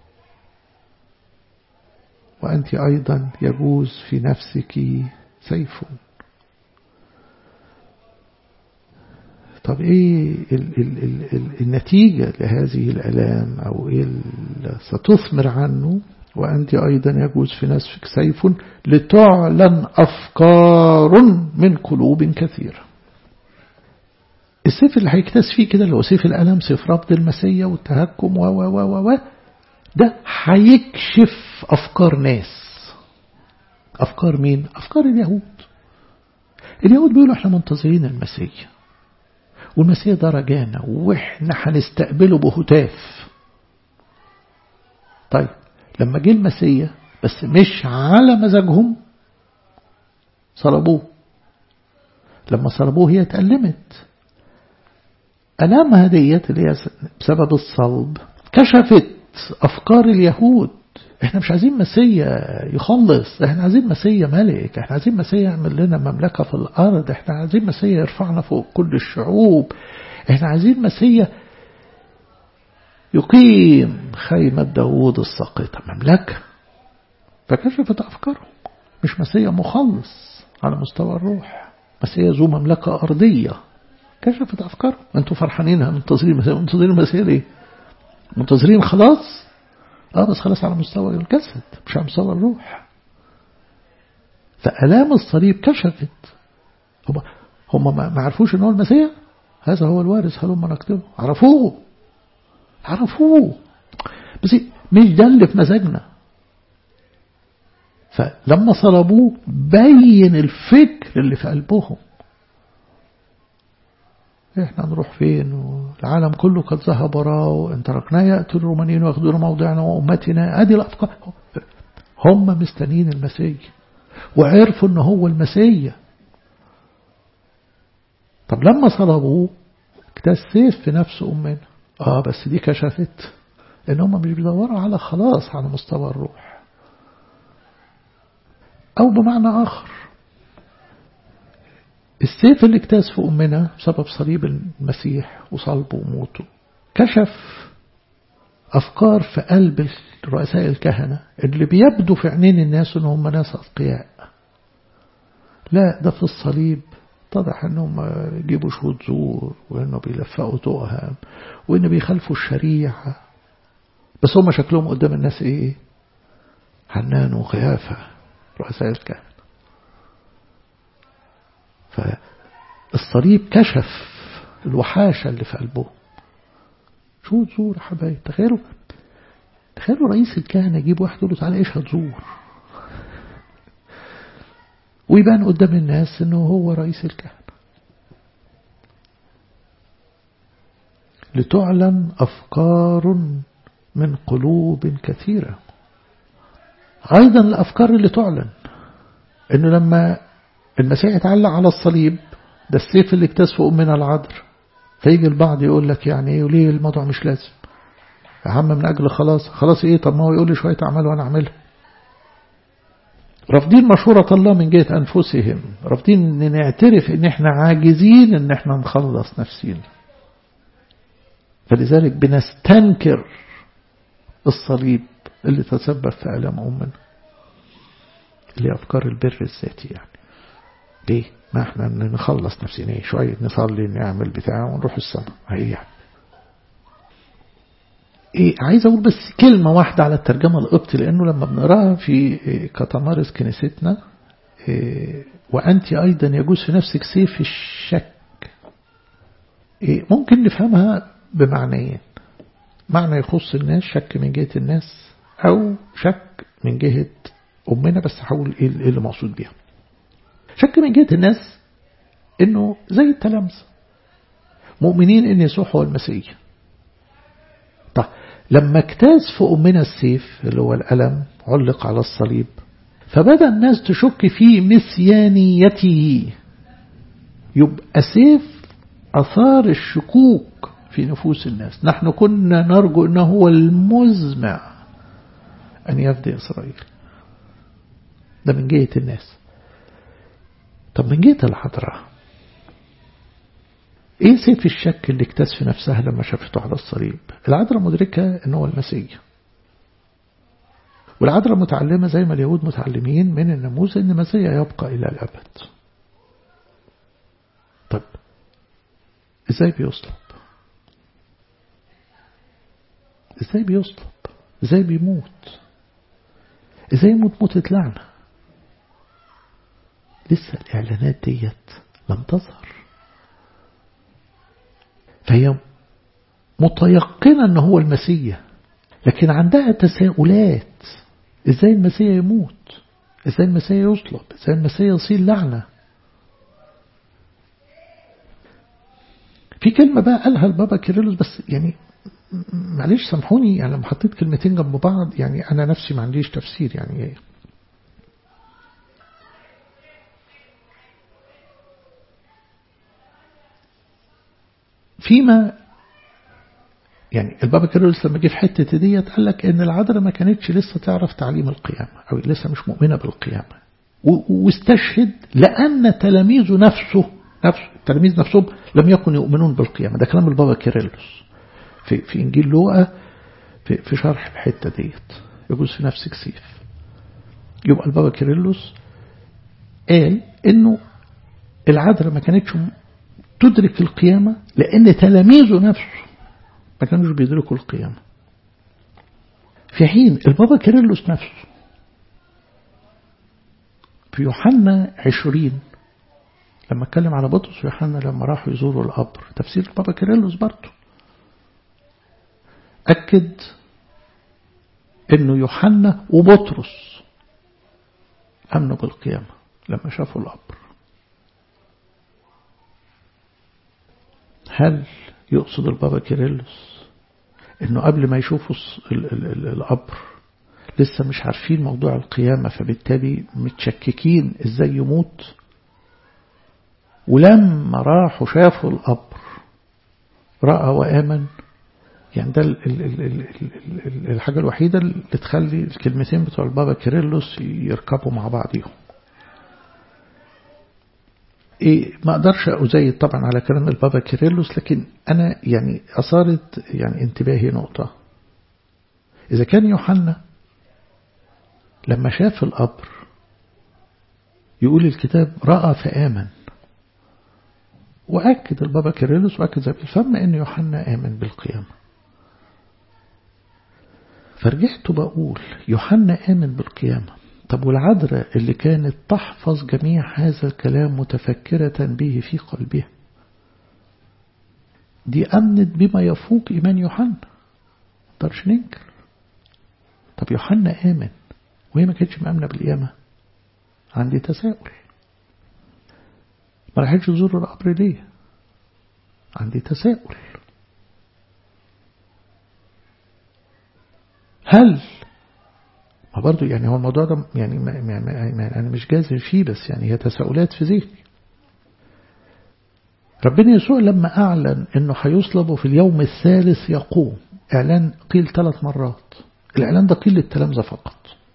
Speaker 1: وأنت أيضا يجوز في نفسك سيف طب ايه ال ال ال ال النتيجة لهذه الألام أو ايه ستثمر عنه وأنت أيضا يجوز في نفسك سيف لتعلن أفكار من قلوب كثيرة السيف اللي هيكتاس فيه كده اللي هو سيف الألم سيف ربط المسية والتهكم و و و و ده هيكشف أفكار ناس أفكار مين؟ أفكار اليهود اليهود بيقولوا احنا منتظرين المسيح والمسيح ده رجانا واحنا هنستقبله بهتاف طيب لما جه المسيح بس مش على مزاجهم صلبوه لما صلبوه هي اتألمت ألامها ديت اللي هي بسبب الصلب كشفت أفكار اليهود احنا مش عايزين مسيا يخلص احنا عايزين مسيا ملك احنا عايزين مسيا يعمل لنا مملكة في الأرض احنا عايزين مسيا يرفعنا فوق كل الشعوب احنا عايزين مسيا يقيم خيمة داوود الساقطة مملكة فكشفت أفكارهم مش مسيا مخلص على مستوى الروح مسيا ذو مملكة أرضية كشفت أفكارهم أنتوا فرحانين منتظرين مسيا منتظرين مسيا ليه منتظرين خلاص اه بس خلاص على مستوى الجسد مش على مستوى الروح فألام الصليب كشفت هم هم ما عرفوش ان هو المسيح هذا هو الوارث هلما نكتبه عرفوه عرفوه بس مش ده اللي في مزاجنا فلما صلبوه بين الفكر اللي في قلبهم احنا نروح فين والعالم كله قد ذهب وراه ان تركناه يأتي الرومانيين وياخذون موضعنا وأمتنا ادي الأفكار هم مستنين المسيح وعرفوا ان هو المسيح طب لما صلبوه ده السيف في نفس أمنا اه بس دي كشفت ان هم مش بيدوروا على خلاص على مستوى الروح او بمعنى اخر السيف اللي اكتاز في أمنا بسبب صليب المسيح وصلبه وموته كشف أفكار في قلب رؤساء الكهنة اللي بيبدو في عينين الناس ان هم ناس أتقياء لا ده في الصليب اتضح انهم يجيبوا شهود زور وانه بيلفقوا تهم وان بيخالفوا الشريعة بس هم شكلهم قدام الناس ايه حنان وخيافة رؤساء الكهنة فالصليب كشف الوحاشة اللي في قلبه شو زور يا حبايب تخيلوا تخيلوا رئيس الكهنة يجيب واحد يقول له تعالى ايش هتزور ويبان قدام الناس انه هو رئيس الكهنة لتعلن أفكار من قلوب كثيرة أيضا الأفكار اللي تعلن انه لما المسيح يتعلق على الصليب ده السيف اللي اكتسفه أمنا العذر فيجي البعض يقول لك يعني ايه وليه الموضوع مش لازم يا عم من أجل خلاص خلاص ايه طب ما هو يقول لي شوية أعمال وأنا أعملها رافضين مشورة الله من جهة أنفسهم رافضين ان نعترف ان احنا عاجزين ان احنا نخلص نفسينا فلذلك بنستنكر الصليب اللي تسبب في ألم أمنا اللي أفكار البر الذاتي يعني ليه ما احنا نخلص نفسنا ايه شوية نصلي نعمل بتاع ونروح السماء هي يعني إيه عايز أقول بس كلمة واحدة على الترجمة القبطي لأنه لما بنقراها في كتمارس كنيستنا إيه وأنت أيضا يجوز في نفسك سيف الشك إيه ممكن نفهمها بمعنيين معنى يخص الناس شك من جهة الناس أو شك من جهة أمنا بس هقول إيه اللي مقصود بيها شك من جهة الناس إنه زي التلامذة مؤمنين إن يسوع هو المسيح طيب لما اجتاز في أمنا السيف اللي هو الألم علق على الصليب فبدأ الناس تشك في مسيانيته يبقى سيف أثار الشكوك في نفوس الناس نحن كنا نرجو أنه هو المزمع أن يفدي إسرائيل ده من جهة الناس طب من جهة الحضرة ايه سيف الشك اللي اكتشف نفسها لما شافته على الصليب العذراء مدركة ان هو المسيح والعذراء متعلمة زي ما اليهود متعلمين من الناموس ان المسيح يبقى الى الابد طب ازاي بيصلب ازاي بيصلب ازاي بيموت ازاي يموت موتة لعنة لسه الاعلانات ديت لم تظهر فهي متيقنة ان هو المسيح لكن عندها تساؤلات ازاي المسيح يموت ازاي المسيح يصلب ازاي المسيح يصير لعنة في كلمة بقى قالها البابا كيرلس بس يعني معلش سامحوني يعني لما حطيت كلمتين جنب بعض يعني أنا نفسي ما عنديش تفسير يعني إيه فيما يعني البابا كيرلس لما جه في حتة ديت قال لك ان العذراء ما كانتش لسه تعرف تعليم القيامة او لسه مش مؤمنة بالقيامة واستشهد لأن تلاميذه نفسه نفسه التلاميذ نفسهم لم يكونوا يؤمنون بالقيامة ده كلام البابا كيرلس في, في إنجيل لوقا في, في شرح الحتة ديت يجوز في نفس كسيف يبقى البابا كيرلس قال انه العذراء ما كانتش تدرك القيامة لأن تلاميذه نفسه ما كانوش بيدركوا القيامة في حين البابا كيرلس نفسه في يوحنا عشرين لما اتكلم على بطرس ويوحنا لما راحوا يزوروا القبر تفسير البابا كيرلس برضه أكد إنه يوحنا وبطرس أمنوا بالقيامة لما شافوا القبر هل يقصد البابا كيرلس إنه قبل ما يشوفوا القبر لسه مش عارفين موضوع القيامة فبالتالي متشككين إزاي يموت ولما راحوا شافوا القبر رأى وآمن يعني ده ال ال ال ال ال الحاجة الوحيدة اللي تخلي الكلمتين بتوع البابا كيرلس يركبوا مع بعضهم إيه ما أقدرش أزيد طبعا على كلام البابا كيرلس لكن أنا يعني أثارت يعني انتباهي نقطة إذا كان يوحنا لما شاف القبر يقول الكتاب رأى فآمن وأكد البابا كيرلس وأكد زي بالفم أن يوحنا آمن بالقيامة فرجعت بقول يوحنا آمن بالقيامة طب والعذراء اللي كانت تحفظ جميع هذا الكلام متفكرة به في قلبها دي أمنت بما يفوق إيمان يوحنا مقدرش ننكر طب يوحنا آمن وهي ما كانتش مأمنة بالقيامة عندي تساؤل ما راحتش تزور القبر ليه عندي تساؤل هل ما برضو يعني هو الموضوع ده يعني ما ما ما أنا مش جازم فيه بس يعني هي تساؤلات في ذهني ربنا يسوع لما أعلن أنه هيصلب في اليوم الثالث يقوم إعلان قيل ثلاث مرات الإعلان ده قيل للتلامذة فقط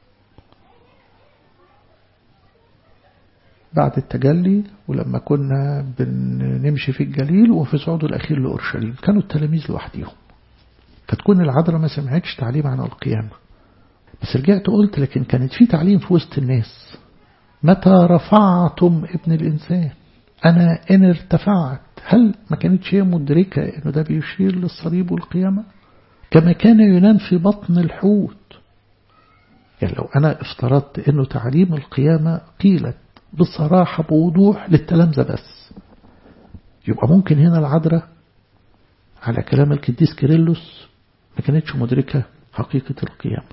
Speaker 1: بعد التجلي ولما كنا بنمشي في الجليل وفي صعود الأخير لأورشليم كانوا التلاميذ لوحدهم فتكون العذراء ما سمعتش تعليم عن القيامة بس رجعت قلت لكن كانت في تعليم في وسط الناس متى رفعتم ابن الإنسان أنا إن ارتفعت هل ما كانتش هي مدركة إنه ده بيشير للصليب والقيامة كما كان ينام في بطن الحوت يعني لو أنا افترضت إنه تعليم القيامة قيلت بصراحة بوضوح للتلامذة بس يبقى ممكن هنا العذراء على كلام القديس كيرلس ما كانتش مدركة حقيقة القيامة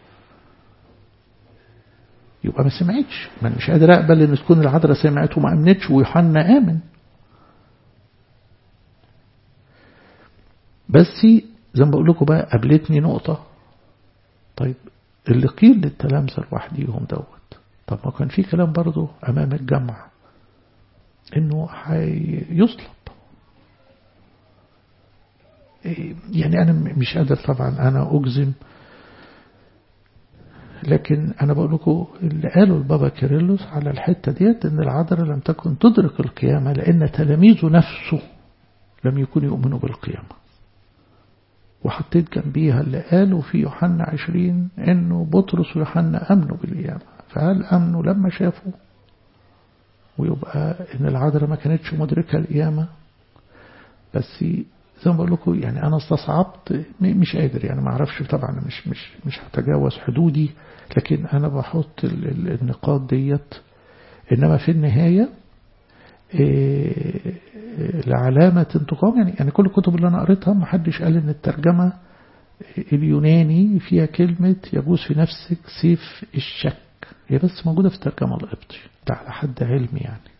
Speaker 1: يبقى ما سمعتش ما مش قادر أقبل إن تكون العذراء سمعت وما أمنتش ويوحنا آمن بس زي ما بقول لكم بقى قابلتني نقطة طيب اللي قيل للتلامذة لوحديهم دوت طب ما كان في كلام برضه أمام الجمع إنه هيصلب يعني أنا مش قادر طبعا أنا أجزم لكن أنا بقول لكم اللي قالوا البابا كيرلس على الحتة ديت إن العذراء لم تكن تدرك القيامة لأن تلاميذه نفسه لم يكونوا يؤمنوا بالقيامة وحطيت جنبيها اللي قالوا في يوحنا عشرين إنه بطرس ويوحنا أمنوا بالقيامة فهل أمنوا لما شافوا ويبقى إن العذراء ما كانتش مدركة القيامة بس زي ما بقول لكم يعني أنا استصعبت مش قادر يعني ما أعرفش طبعا مش مش مش هتجاوز حدودي لكن أنا بحط النقاط ديت إنما في النهاية لعلامة تقام يعني يعني كل الكتب اللي أنا قريتها ما حدش قال إن الترجمة اليوناني فيها كلمة يجوز في نفسك سيف الشك هي بس موجودة في الترجمة القبطي ده على حد علمي يعني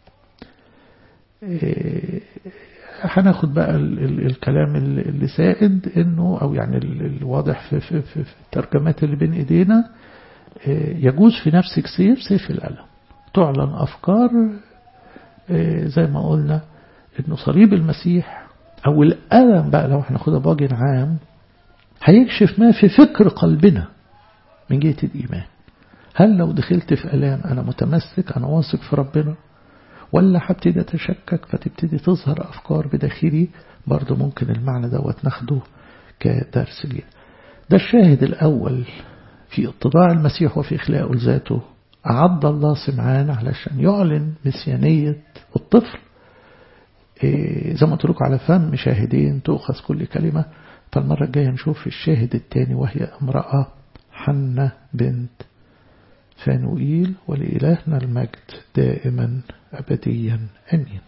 Speaker 1: هناخد بقى ال ال الكلام اللي سائد انه او يعني الواضح في, في, في, في الترجمات اللي بين ايدينا يجوز في نفسك سيف سيف الألم تعلن أفكار زي ما قلنا انه صليب المسيح او الألم بقى لو احنا خدها بوجه عام هيكشف ما في فكر قلبنا من جهة الإيمان هل لو دخلت في ألام أنا متمسك أنا واثق في ربنا ولا هبتدي أتشكك فتبتدي تظهر أفكار بداخلي برضه ممكن المعنى دوت ناخده كدرس لينا ده الشاهد الأول في اتضاع المسيح وفي إخلاقه لذاته أعد الله سمعان علشان يعلن مسيانية الطفل إيه زي ما قلت لكم على فم شاهدين تؤخذ كل كلمة فالمرة الجاية نشوف الشاهد الثاني وهي امرأة حنة بنت فانوئيل ولإلهنا المجد دائما أبديا أمين